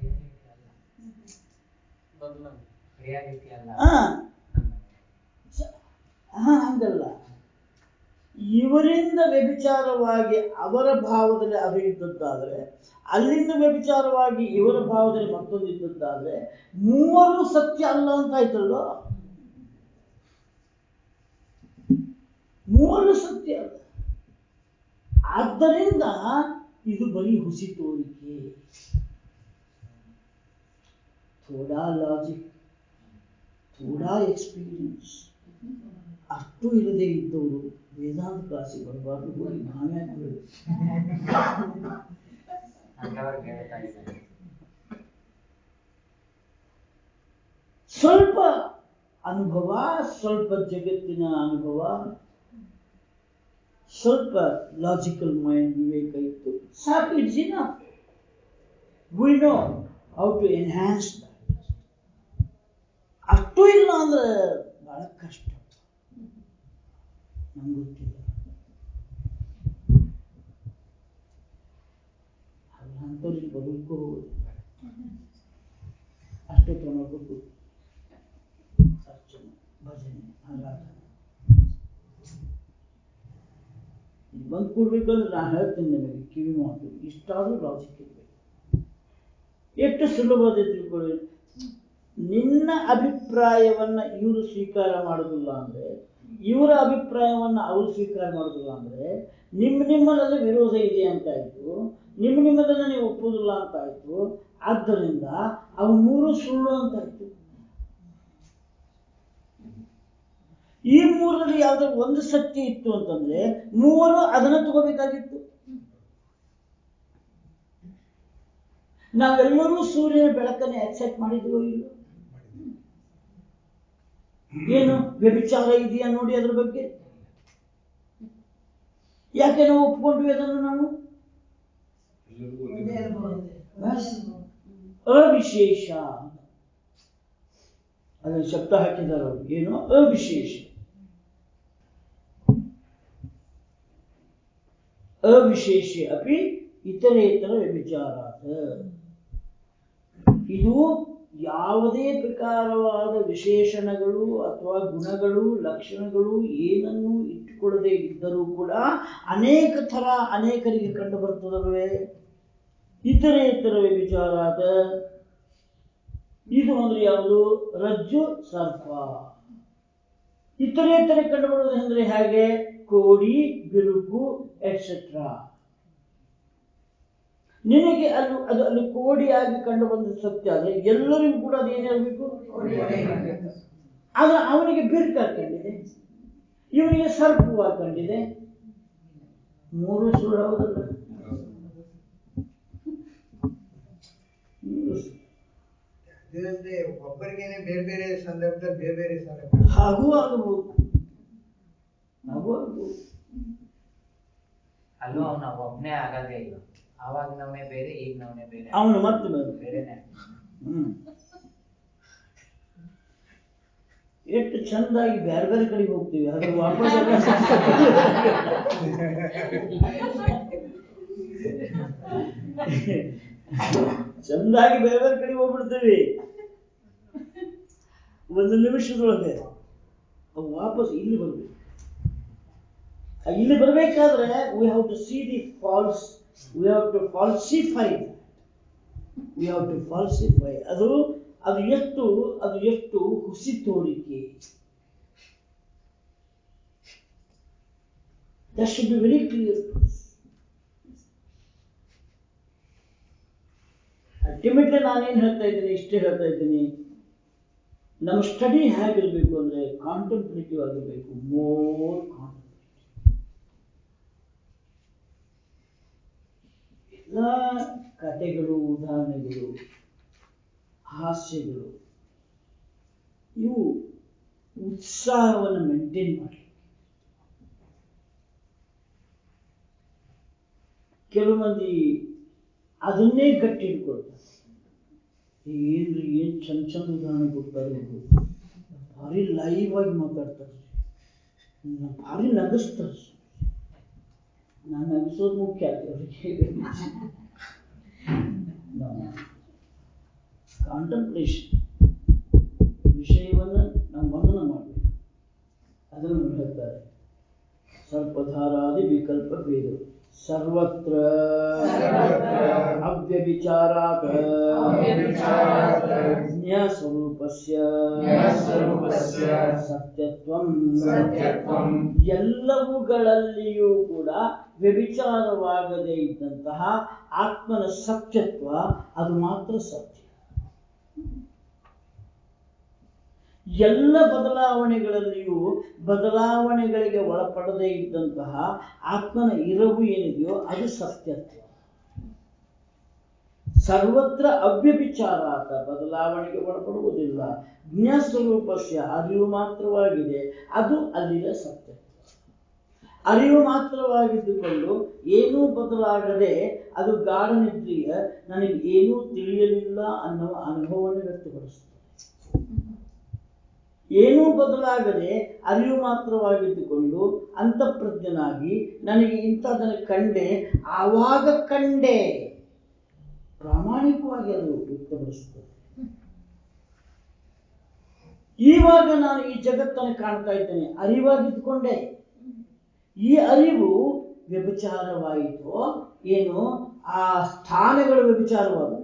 ರಿಯಾಲಿಟಿ ಅಲ್ಲ ಹಾ ಸ- ಹಾ ಹಂಗಲ್ಲ ಇವರಿಂದ ವ್ಯಭಿಚಾರವಾಗಿ ಅವರ ಭಾವದಲ್ಲಿ ಅದು ಇದ್ದದ್ದಾದ್ರೆ ಅಲ್ಲಿಂದ ವ್ಯಭಿಚಾರವಾಗಿ ಇವರ ಭಾವದಲ್ಲಿ ಮತ್ತೊಂದು ಇದ್ದದ್ದಾದ್ರೆ ಮೂವರು ಸತ್ಯ ಅಲ್ಲ ಅಂತ ಆಯ್ತಲ್ಲ ಮೂವರು ಸತ್ಯ ಅಲ್ಲ ಆದ್ದರಿಂದ ಇದು ಬರೀ ಹುಸಿ ತೋರಿಕೆ ಥೋಡಾ ಲಾಜಿಕ್ ಥೋಡಾ ಎಕ್ಸ್ಪೀರಿಯನ್ಸ್ ಅಷ್ಟು ಇಲ್ಲದೆ ಇದ್ದವರು ವೇದಾಂತ ಕ್ಲಾಸಿಗೆ ಬರಬಾರ್ದು ಹೋಗಿ ನಾವೇ ಆಗ್ಬಿಡೋದು ಅಂತವ್ರಿಗೆ ಹೇಳ್ತಾ ಇದ್ದಾರೆ ಸ್ವಲ್ಪ ಅನುಭವ ಸ್ವಲ್ಪ ಜಗತ್ತಿನ ಅನುಭವ ಸ್ವಲ್ಪ ಲಾಜಿಕಲ್ ಮೈಂಡ್ ವಿವೇಕ ಇತ್ತು ಸಾಕು it's enough we know how to enhance ಅಷ್ಟು ಇಲ್ಲ ಅಂದ್ರೆ ಬಹಳ ಕಷ್ಟ ನಮ್ಗೆ ಗೊತ್ತಿಲ್ಲ ಅಂಥವ್ರಿಗೆ ಬದುಕು ಅಷ್ಟೇ ಪ್ರಮುಖ ಅರ್ಚನೆ ಭಜನೆ ಆರಾಧನೆ ಇಲ್ಲಿ ಬಂದು ಕೂಡ್ಬೇಕಂದ್ರೆ ನಾನು ಹೇಳ್ತೀನಿ ನಿಮಗೆ ಕಿವಿ ಮಾತು ಇಷ್ಟಾದ್ರೂ ಲಾಜಿಕ್ ಇರಬೇಕು ಎಷ್ಟು ಸುಲಭದ ತಿಳ್ಕೊಳ್ಳಿ ನಿನ್ನ ಅಭಿಪ್ರಾಯವನ್ನ ಇವರು ಸ್ವೀಕಾರ ಮಾಡೋದಿಲ್ಲ ಅಂದ್ರೆ ಇವರ ಅಭಿಪ್ರಾಯವನ್ನ ಅವರು ಸ್ವೀಕಾರ ಮಾಡೋದಿಲ್ಲ ಅಂದ್ರೆ ನಿಮ್ಮ ನಿಮ್ಮಲ್ಲಿ ವಿರೋಧ ಇದೆ ಅಂತ ಆಯ್ತು ನಿಮ್ಮ ನಿಮ್ಮದನ್ನ ನೀವು ಒಪ್ಪುದಿಲ್ಲ ಅಂತ ಆಯ್ತು ಆದ್ದರಿಂದ ಅವು ಮೂರು ಸುಳ್ಳು ಅಂತ ಆಯ್ತು ಈ ಮೂರರಲ್ಲಿ ಯಾವ್ದೋ ಒಂದು ಸತ್ಯ ಇತ್ತು ಅಂತಂದ್ರೆ ಮೂವರು ಅದನ್ನ ತಗೋಬೇಕಾಗಿತ್ತು ನಾವೆಲ್ಲರೂ ಸೂರ್ಯನ ಬೆಳಕನ್ನು ಅಕ್ಸೆಪ್ಟ್ ಮಾಡಿದ್ವೋ ಇಲ್ಲೋ ಏನು ವ್ಯಭಿಚಾರ ಇದೆಯಾ ನೋಡಿ ಅದ್ರ ಬಗ್ಗೆ ಯಾಕೆ ನಾವು ಒಪ್ಕೊಂಡ್ವಿ ಅದನ್ನು ನಾವು ಒಂದೇ ಅನುಭವ ಇದೆ. ಬಸ್. ಅವಿಶೇಷ ಅದನ್ನ ಶಬ್ದ ಹಾಕಿದ್ದಾರೆ ಅವರು ಏನು ಅವಿಶೇಷ ಅವಿಶೇಷ ಅಪಿ ಇತರೇತರ ವ್ಯಭಿಚಾರಾತ್ ಇದು ಯಾವುದೇ ಪ್ರಕಾರವಾದ ವಿಶೇಷಣಗಳು ಅಥವಾ ಗುಣಗಳು ಲಕ್ಷಣಗಳು ಏನನ್ನು ಇಟ್ಟುಕೊಳ್ಳದೆ ಇದ್ದರೂ ಕೂಡ ಅನೇಕ ಥರ ಅನೇಕರಿಗೆ ಕಂಡು ಬರ್ತದಲ್ವೇ ಇತರೇತರ ವ್ಯಭಿಚಾರಾದ ಇದು ಅಂದ್ರೆ ಯಾವುದು ರಜ್ಜು ಸರ್ಪ ಇತರೇತರ ಕಂಡುಬರುವುದು ಅಂದ್ರೆ ಹೇಗೆ ಕೋಡಿ ಬಿರುಕು ಎಕ್ಸೆಟ್ರಾ ನಿನಗೆ ಅಲ್ಲಿ ಅದು ಅಲ್ಲಿ ಕೋಡಿಯಾಗಿ ಕಂಡು ಬಂದ ಸತ್ಯ ಆದ್ರೆ ಎಲ್ಲರಿಗೂ ಕೂಡ ಅದು ಏನಿರಬೇಕು ಆದ್ರೆ ಅವನಿಗೆ ಬಿರುಕಾಗಿ ಕಂಡಿದೆ ಇವನಿಗೆ ಸರ್ಪವಾಗಿ ಕಂಡಿದೆ ಮೂರು ಸುಳ್ಳು ಹೌದಲ್ಲ ಮೂರು ಸುಳ್ಳು. ಇದಲ್ಲದೆ ಒಬ್ಬರಿಗೇನೆ ಬೇರೆ ಬೇರೆ ಸಂದರ್ಭದಲ್ಲಿ ಬೇರೆ ಬೇರೆ ಸಾಲ ಹಾಗೂ ಆಗಬಹುದು ಹಾಗೂ ಆಗಬಹುದು ಅಲ್ಲೂ ಅವ್ನ ಒಬ್ನೇ ಆಗದೇ ಇಲ್ಲ ಅವಾಗ ನಮ್ಮೆ ಬೇರೆ ಈಗ ನಮ್ಮೆ ಬೇರೆ ಅವನು ಮತ್ತೆ ಬೇರೆ. ಬೇರೆನೆ ಹ್ಮ್ ಎಷ್ಟು ಚಂದಾಗಿ ಬೇರೆ ಬೇರೆ ಕಡೆಗೆ ಹೋಗ್ತೀವಿ ಅದು ವಾಪಸ್ ಎಲ್ಲ ಚಂದಾಗಿ ಬೇರೆ ಬೇರೆ ಕಡೆಗೆ ಹೋಗ್ಬಿಡ್ತೀವಿ ಒಂದು ನಿಮಿಷದೊಳಗೆ ಅವು ವಾಪಸ್ ಇಲ್ಲಿ ಬರ್ಬೇಕು ಆ ಇಲ್ಲಿ ಬರ್ಬೇಕಾದ್ರೆ we have to see the false we have to falsify we have to falsify ಅದು ಅದು ಎಷ್ಟು ಅದು ಎಷ್ಟು ಹುಸಿ ತೋರಿಕೆ that should be very clear ultimately ನಾನೇನು ಹೇಳ್ತಾ ಇದ್ದೀನಿ ಇಷ್ಟೇ ಹೇಳ್ತಾ ಇದ್ದೀನಿ ನಮ್ಮ ಸ್ಟಡಿ ಹೇಗಿರಬೇಕು ಅಂದ್ರೆ ಕಾಂಟೆಂಪ್ಲೇಟಿವ್ ಆಗಿರಬೇಕು ಮೋರ್ ಎಲ್ಲ ಕಥೆಗಳು ಉದಾಹರಣೆಗಳು ಹಾಸ್ಯಗಳು ಇವು ಉತ್ಸಾಹವನ್ನು ಮೇಂಟೈನ್ ಮಾಡಿ ಕೆಲವು ಮಂದಿ ಅದನ್ನೇ ಗಟ್ಟಿ ಹಿಡ್ಕೊಳ್ತಾರೆ ಏನ್ರಿ ಏನ್ ಚಂದ ಚಂದ ಉದಾಹರಣೆ ಕೊಡ್ತಾರೆ ಇವ್ರು. ಭಾರಿ ಲೈವ್ ಆಗಿ ಮಾತಾಡ್ತಾರೆ ನ- ಭಾರಿ ನಗಿಸ್ತಾರೆ ನಾನು ನಗಿಸೋದು ಮುಖ್ಯ ಅವ್ರಿಗೆ ಕಾಂಟಂಪ್ಲೇಷನ್ ವಿಷಯವನ್ನು ನಾವು ಮನನ ಮಾಡಬೇಕು ಅದನ್ನು ಹೇಳ್ತಾರೆ ಸರ್ಪಧಾರಾದಿ ವಿಕಲ್ಪ ಭೇದ ಸರ್ವತ್ರ ಸರ್ವತ್ರ ಅವ್ಯವಿಚಾರಾತ್ ಅವ್ಯಭಿಚಾರಾತ್ ಜ್ಞಸ್ವರೂಪಸ್ಯ ಜ್ಞಸ್ವರೂಪಸ್ಯ ಸತ್ಯತ್ವಂ ಸತ್ಯತ್ವಂ ಎಲ್ಲವುಗಳಲ್ಲಿಯೂ ಕೂಡ ವ್ಯಭಿಚಾರವಾಗದೇ ಇದ್ದಂತಹ ಆತ್ಮನ ಸತ್ಯತ್ವ ಅದು ಮಾತ್ರ ಸತ್ಯ ಎಲ್ಲ ಬದಲಾವಣೆಗಳಲ್ಲಿಯೂ ಬದಲಾವಣೆಗಳಿಗೆ ಒಳಪಡದೇ ಇದ್ದಂತಹ ಆತ್ಮನ ಇರವು ಏನಿದೆಯೋ ಅದು ಸತ್ಯತ್ವ ಸರ್ವತ್ರ ಅವ್ಯಭಿಚಾರಾತ ಬದಲಾವಣೆಗೆ ಒಳಪಡುವುದಿಲ್ಲ ಜ್ಞಸ್ವರೂಪಸ್ಯ ಅರಿವು ಮಾತ್ರವಾಗಿದೆ ಅದು ಅಲ್ಲಿನ ಸತ್ಯ ಅರಿವು ಮಾತ್ರವಾಗಿದ್ದುಕೊಂಡು ಏನೂ ಬದಲಾಗದೆ ಅದು ಗಾಢನಿದ್ರಿಯ ನನಗೆ ಏನೂ ತಿಳಿಯಲಿಲ್ಲ ಅನ್ನುವ ಅನುಭವವನ್ನು ವ್ಯಕ್ತಪಡಿಸುತ್ತದೆ ಏನೂ ಬದಲಾಗದೆ ಅರಿವು ಮಾತ್ರವಾಗಿದ್ದುಕೊಂಡು ಅಂತಃಪ್ರಜ್ಞನಾಗಿ ನನಗೆ ಇಂಥದನ್ನು ಕಂಡೆ ಆವಾಗ ಕಂಡೆ ಪ್ರಾಮಾಣಿಕವಾಗಿ ಅದು ವ್ಯಕ್ತಪಡಿಸುತ್ತದೆ ಈವಾಗ ನಾನು ಈ ಜಗತ್ತನ್ನು ಕಾಣ್ತಾ ಇದ್ದೇನೆ ಅರಿವಾಗಿದ್ದುಕೊಂಡೆ ಈ ಅರಿವು ವ್ಯಭಿಚಾರವಾಯಿತು ಏನು ಆ ಸ್ಥಾನಗಳು ವ್ಯಭಿಚಾರವಾದವು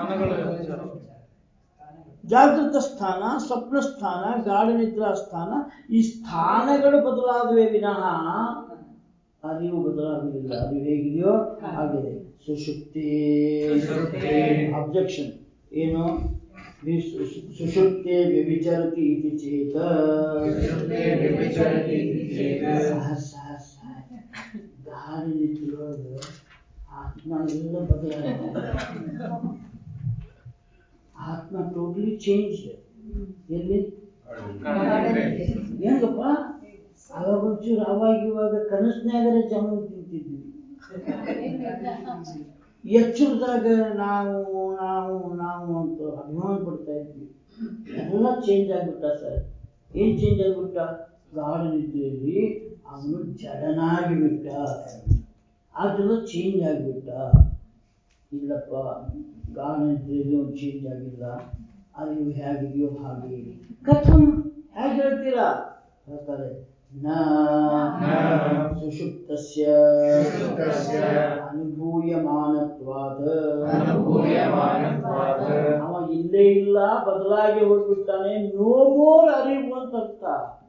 ಜಾಗೃತ ಸ್ಥಾನ ಸ್ವಪ್ನ ಸ್ಥಾನ ಗಾಢ ನಿದ್ರಾ ಸ್ಥಾನ ಈ ಸ್ಥಾನಗಳು ಬದಲಾದವೇ ವಿನಃ ಅರಿವು ಬದಲಾಗಲಿಲ್ಲ ಅರಿವು ಹೇಗಿದೆಯೋ ಹಾಗಿದೆ ಸುಷುಪ್ತಿ ಸುಷುಪ್ತಿ. ಅಬ್ಜೆಕ್ಷನ್ ಏನು ವಿ- ಸು- ಸುಷುಪ್ತಿ ವ್ಯಭಿಚರತಿ ಇತಿ ಚೇತ ಸುಷುಪ್ತಿ ವ್ಯಭಿಚರತಿ ಇತಿ ಚೇತ. ಸಹ ಸಹ ಸಹ ಗಾಢ ನಿದ್ರೆಯೊಳಗೆ ಆತ್ಮ ಎಲ್ಲ ಬದಲಾಗಿದೆ ಆತ್ಮ ಟೋಟಲಿ ಚೇಂಜ್ ಎಲ್ಲಿ ಹೆಂಗಪ್ಪ ಅವಾಗ ಒಂಚೂರು ಅವಾಗ ಇವಾಗ ಕನಸ್ನ್ಯಾಗರ ಜಾಮೂನ್ ತಿಂತಿದ್ವಿ ಎಚ್ಚರದಾಗ ನಾವು ನಾವು ನಾವು ಅಂತ ಅಭಿಮಾನ ಪಡ್ತಾ ಇದ್ವಿ ಎಲ್ಲ ಚೇಂಜ್ ಆಗ್ಬಿಟ್ಟ ಸರ್ ಏನ್ ಚೇಂಜ್ ಆಗ್ಬಿಟ್ಟ ಗಾಢ ನಿದ್ರೆಯಲ್ಲಿ ಅವನು ಜಡನಾಗಿ ಬಿಟ್ಟ ಅದೆಲ್ಲ ಚೇಂಜ್ ಆಗಿಬಿಟ್ಟ ಇಲ್ಲಪ್ಪ ಗಾಢ ನಿದ್ರೆಯಲ್ಲಿ ಒಂದು ಚೇಂಜ್ ಆಗಿಲ್ಲ ಅದು ಹೇಗಿದೆಯೋ ಹಾಗೆ ಇದೆ. ಕಥಂ ಹೇಗೆ ಹೇಳ್ತೀರಾ ಹೇಳ್ತಾರೆ ನ ನ ಸುಷುಪ್ತಸ್ಯ ಸುಷುಪ್ತಸ್ಯ ಅನುಭೂಯಮಾನತ್ವಾದ ಅನುಭೂಯಮಾನತ್ವಾದ ಅವ ಇಲ್ಲೇ ಇಲ್ಲ ಬದಲಾಗಿ ಹೋಗ್ಬಿಡ್ತಾನೆ ನೋ ಮೋರ್ ಅರಿವು ಅಂತ ಅರ್ಥ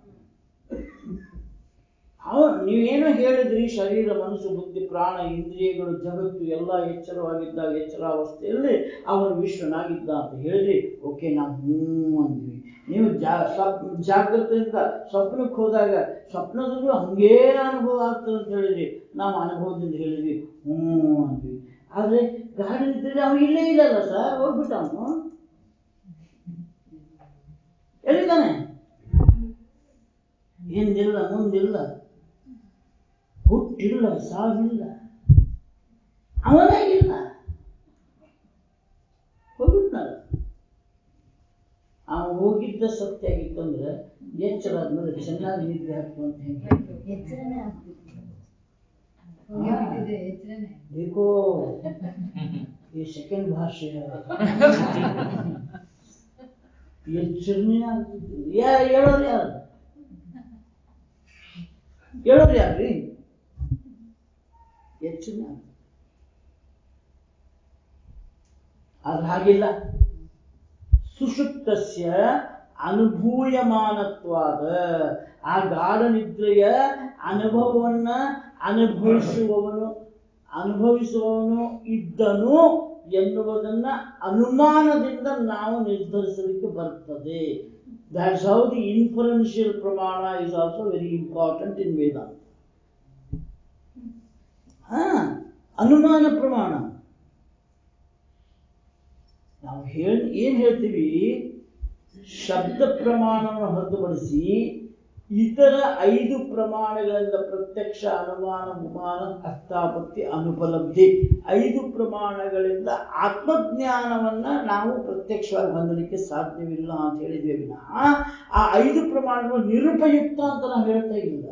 ಅವ ನೀವೇನೋ ಹೇಳಿದ್ರಿ ಶರೀರ ಮನಸ್ಸು ಬುದ್ಧಿ ಪ್ರಾಣ ಇಂದ್ರಿಯಗಳು ಜಗತ್ತು ಎಲ್ಲ ಎಚ್ಚರವಾಗಿದ್ದಾಗ ಎಚ್ಚರಾವಸ್ಥೆಯಲ್ಲಿ ಅವನು ವಿಶ್ವನಾಗಿದ್ದ ಅಂತ ಹೇಳಿದ್ರಿ ಓಕೆ ನಾವು ಹ್ಞೂ ಅಂದ್ವಿ ನೀವು ಜಾ ಸ್ವಪ್ ಜಾಗೃತಿಯಿಂದ ಸ್ವಪ್ನಕ್ಕೆ ಹೋದಾಗ ಸ್ವಪ್ನದಲ್ಲೂ ಹಂಗೇ ಅನುಭವ ಆಗ್ತದೆ ಅಂತ ಹೇಳಿದ್ರಿ ನಾವು ಅನುಭವದಿಂದ ಹೇಳಿದ್ವಿ ಹ್ಞೂ ಅಂದ್ವಿ ಆದ್ರೆ ಗಾಡಿ ಇದ್ದರೆ ಅವ್ನು ಇಲ್ಲೇ ಇಲ್ಲಲ್ಲ ಸರ್ ಹೋಗ್ಬಿಟ್ಟ ಅವನು ಹೇಳಿದ್ದಾನೆ ಹಿಂದಿಲ್ಲ ಮುಂದಿಲ್ಲ ಹುಟ್ಟಿಲ್ಲ ಸಾವಿಲ್ಲ ಅವನೇ ಇಲ್ಲ ಹೋಗಿದ್ನಲ್ಲ ಅವ ಹೋಗಿದ್ದ ಸತ್ಯ ಆಗಿತ್ತಂದ್ರೆ ಎಚ್ಚರ ಆದ್ಮೇಲೆ ಚೆನ್ನಾಗಿ ನಿದ್ದೆ ಹಾಕುವಂತ ಹೆಂಗೆ ಎಚ್ಚರನೇ ಆಗ್ತಿತ್ತು ಹೋಗಿ ಬಿಟ್ಟಿದ್ರೆ ಎಚ್ಚರನೇ देखो ये सेकंड ಭಾಷೆ ಎಚ್ಚರನೇ ಆಗ್ತಿತ್ತು ಯಾ ಹೇಳೋರು ಯಾರು ಹೇಳೋರು ಯಾರ್ರಿ ಎಚ್ಚರನೇ ಆಗ್ತಿತ್ತು ಆದ್ರೆ ಹಾಗಿಲ್ಲ ಸುಷುಪ್ತಸ್ಯ ಅನುಭೂಯಮಾನತ್ವಾದ ಆ ಗಾಢ ನಿದ್ರೆಯ ಅನುಭವವನ್ನ ಅನುಭವಿಸುವವನು ಅನುಭವಿಸುವವನು ಇದ್ದನು ಎನ್ನುವುದನ್ನ ಅನುಮಾನದಿಂದ ನಾವು ನಿರ್ಧರಿಸಲಿಕ್ಕೆ ಬರ್ತದೆ ದಟ್ಸ್ ಹೌ ದಿ ಇನ್ಫರೆನ್ಷಿಯಲ್ ಪ್ರಮಾಣ is also very important in Vedanta ಹಾ ಅನುಮಾನ ಪ್ರಮಾಣ ನಾವು ಹೇಳಿ ಏನ್ ಹೇಳ್ತೀವಿ ಶಬ್ದ ಪ್ರಮಾಣವನ್ನು ಹೊರತುಪಡಿಸಿ ಇತರ ಐದು ಪ್ರಮಾಣಗಳಿಂದ ಪ್ರತ್ಯಕ್ಷ ಅನುಮಾನ ಉಮಾನ ಅರ್ಥಾಪತ್ತಿ ಅನುಪಲಬ್ಧಿ ಐದು ಪ್ರಮಾಣಗಳಿಂದ ಆತ್ಮಜ್ಞಾನವನ್ನ ನಾವು ಪ್ರತ್ಯಕ್ಷವಾಗಿ ಹೊಂದಲಿಕ್ಕೆ ಸಾಧ್ಯವಿಲ್ಲ ಅಂತ ಹೇಳಿದ್ವಿ ವಿನಃ ಆ ಐದು ಪ್ರಮಾಣಗಳು ನಿರುಪಯುಕ್ತ ಅಂತ ನಾವು ಹೇಳ್ತಾ ಇಲ್ಲ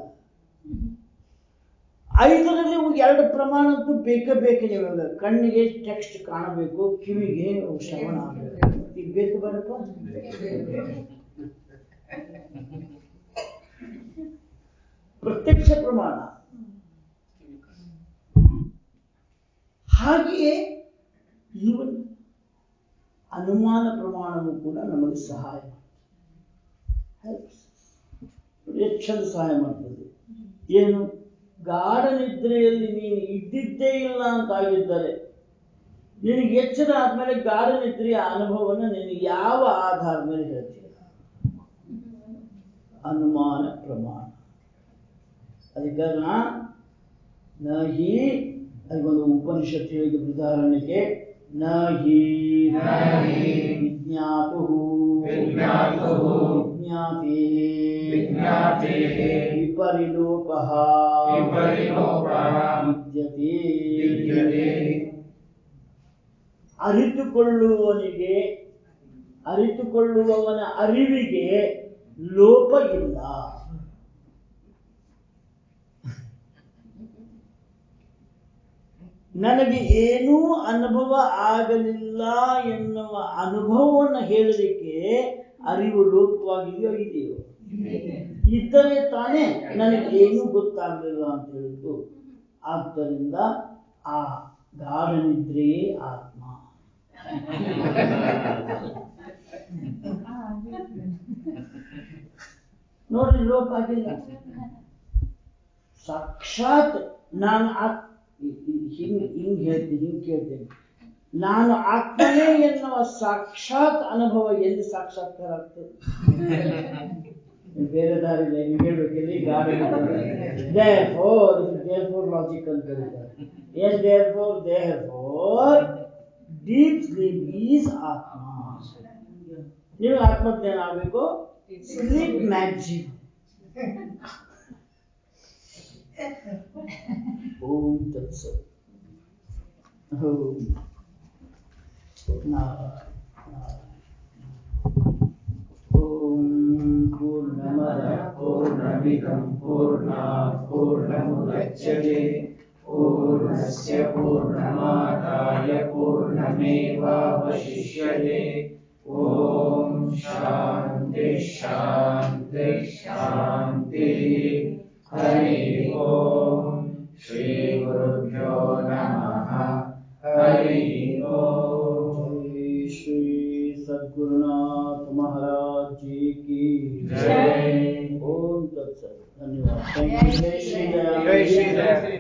ಐದರಲ್ಲಿ ಎರಡು ಪ್ರಮಾಣದ್ದು ಬೇಕೇ ಬೇಕು ನಿಮಗೆ ಕಣ್ಣಿಗೆ ಟೆಕ್ಸ್ಟ್ ಕಾಣಬೇಕು ಕಿವಿಗೆ ಶ್ರವಣ ಆಗಬೇಕು ಈಗ ಬೇಕು ಬೇಡಪ್ಪ ಪ್ರತ್ಯಕ್ಷ ಪ್ರಮಾಣ ಹಾಗೆಯೇ ಈವನ್ ಅನುಮಾನ ಪ್ರಮಾಣವು ಕೂಡ ನಮಗೆ ಸಹಾಯ ಮಾಡ್ತದೆ ಎಷ್ಟು ಚಂದ ಸಹಾಯ ಮಾಡ್ತದೆ ಏನು ಗಾಢ ನಿದ್ರೆಯಲ್ಲಿ ನೀನು ಇದ್ದಿದ್ದೇ ಇಲ್ಲ ಅಂತಾಗಿದ್ದರೆ ನಿನಗೆ ಎಚ್ಚರ ಆದ್ಮೇಲೆ ಗಾಢ ನಿದ್ರೆಯ ಅನುಭವವನ್ನು ನೀನು ಯಾವ ಆಧಾರದ ಮೇಲೆ ಹೇಳ್ತೀಯ ಅನುಮಾನ ಪ್ರಮಾಣ ಅದಕ್ಕೆ ನ ಹಿ ಅದಕ್ಕೊಂದು ಉಪನಿಷತ್ ಹೇಳಿದ ಉದಾಹರಣೆಗೆ ನ ಹಿ ನ ಹಿ ವಿಜ್ಞಾತು ವಿಜ್ಞಾತುಃ ವಿಜ್ಞಾತೆ ವಿಜ್ಞಾತೇಃ ವಿಪರಿಲೋಪಃ ವಿಪರಿಲೋಪಃ ವಿದ್ಯತೆ ವಿದ್ಯತೆ ಅರಿತುಕೊಳ್ಳುವವನಿಗೆ ಅರಿತುಕೊಳ್ಳುವವನ ಅರಿವಿಗೆ ಲೋಪ ಇಲ್ಲ ನನಗೆ ಏನೂ ಅನುಭವ ಆಗಲಿಲ್ಲ ಎನ್ನುವ ಅನುಭವವನ್ನು ಹೇಳಲಿಕ್ಕೆ ಅರಿವು ಲೋಪವಾಗಿದೆಯೋ ಇದೆಯೋ ಇದ್ದರೆ ತಾನೇ ನನಗೆ ಏನೂ ಗೊತ್ತಾಗಲಿಲ್ಲ ಅಂತ ಹೇಳಿದ್ದು ಆದ್ದರಿಂದ ಆ ಗಾಢ ನಿದ್ರೆಯೇ ಆತ್ಮ ನೋಡ್ರಿ ಲೋಪ ಆಗಿಲ್ಲ ಸಾಕ್ಷಾತ್ ನಾನು ಆತ್ ಹಿಂಗ್ ಹಿಂಗ್ ಹೇಳ್ತೀನಿ ಹಿಂಗ್ ಕೇಳ್ತೀನಿ ನಾನು ಆತ್ಮನೇ ಎನ್ನುವ ಸಾಕ್ಷಾತ್ ಅನುಭವ ಎಲ್ಲಿ ಸಾಕ್ಷಾತ್ಕಾರ ಆಗ್ತದೆ ಬೇರೆ ದಾರಿ ಇಲ್ಲ ನೀವು ಹೇಳ್ಬೇಕಿಲ್ಲ ಈ ಗಾಡಿ therefore therefore logic ಅಂತ ಕರೀತಾರೆ ಏನ್ therefore therefore deep sleep is ಆತ್ಮ ನಿಮಗೆ ಆತ್ಮಜ್ಞಾನ ಆಗಬೇಕು ಸ್ಲೀಪ್ ಮ್ಯಾಜಿಕ್ ಓಂ ತತ್ಸತ್ ಓಂ ನಾರಾಯಣ ಓಂ ಪೂರ್ಣಮದ पूर्णमिदं पूर्णात् पूर्णमुदच्यते पूर्णस्य पूर्णमादाय पूर्णमेवावशिष्यते ॐ शान्ति शान्ति शान्तिः हरिः ॐ श्रीगुरुभ्यो नमः हरिः ॐ जय श्री सद्गुरुनाथ महाराज जी की जय। ओम तत्सत धन्यवाद थैंक यू जय श्री जय श्री राम राम।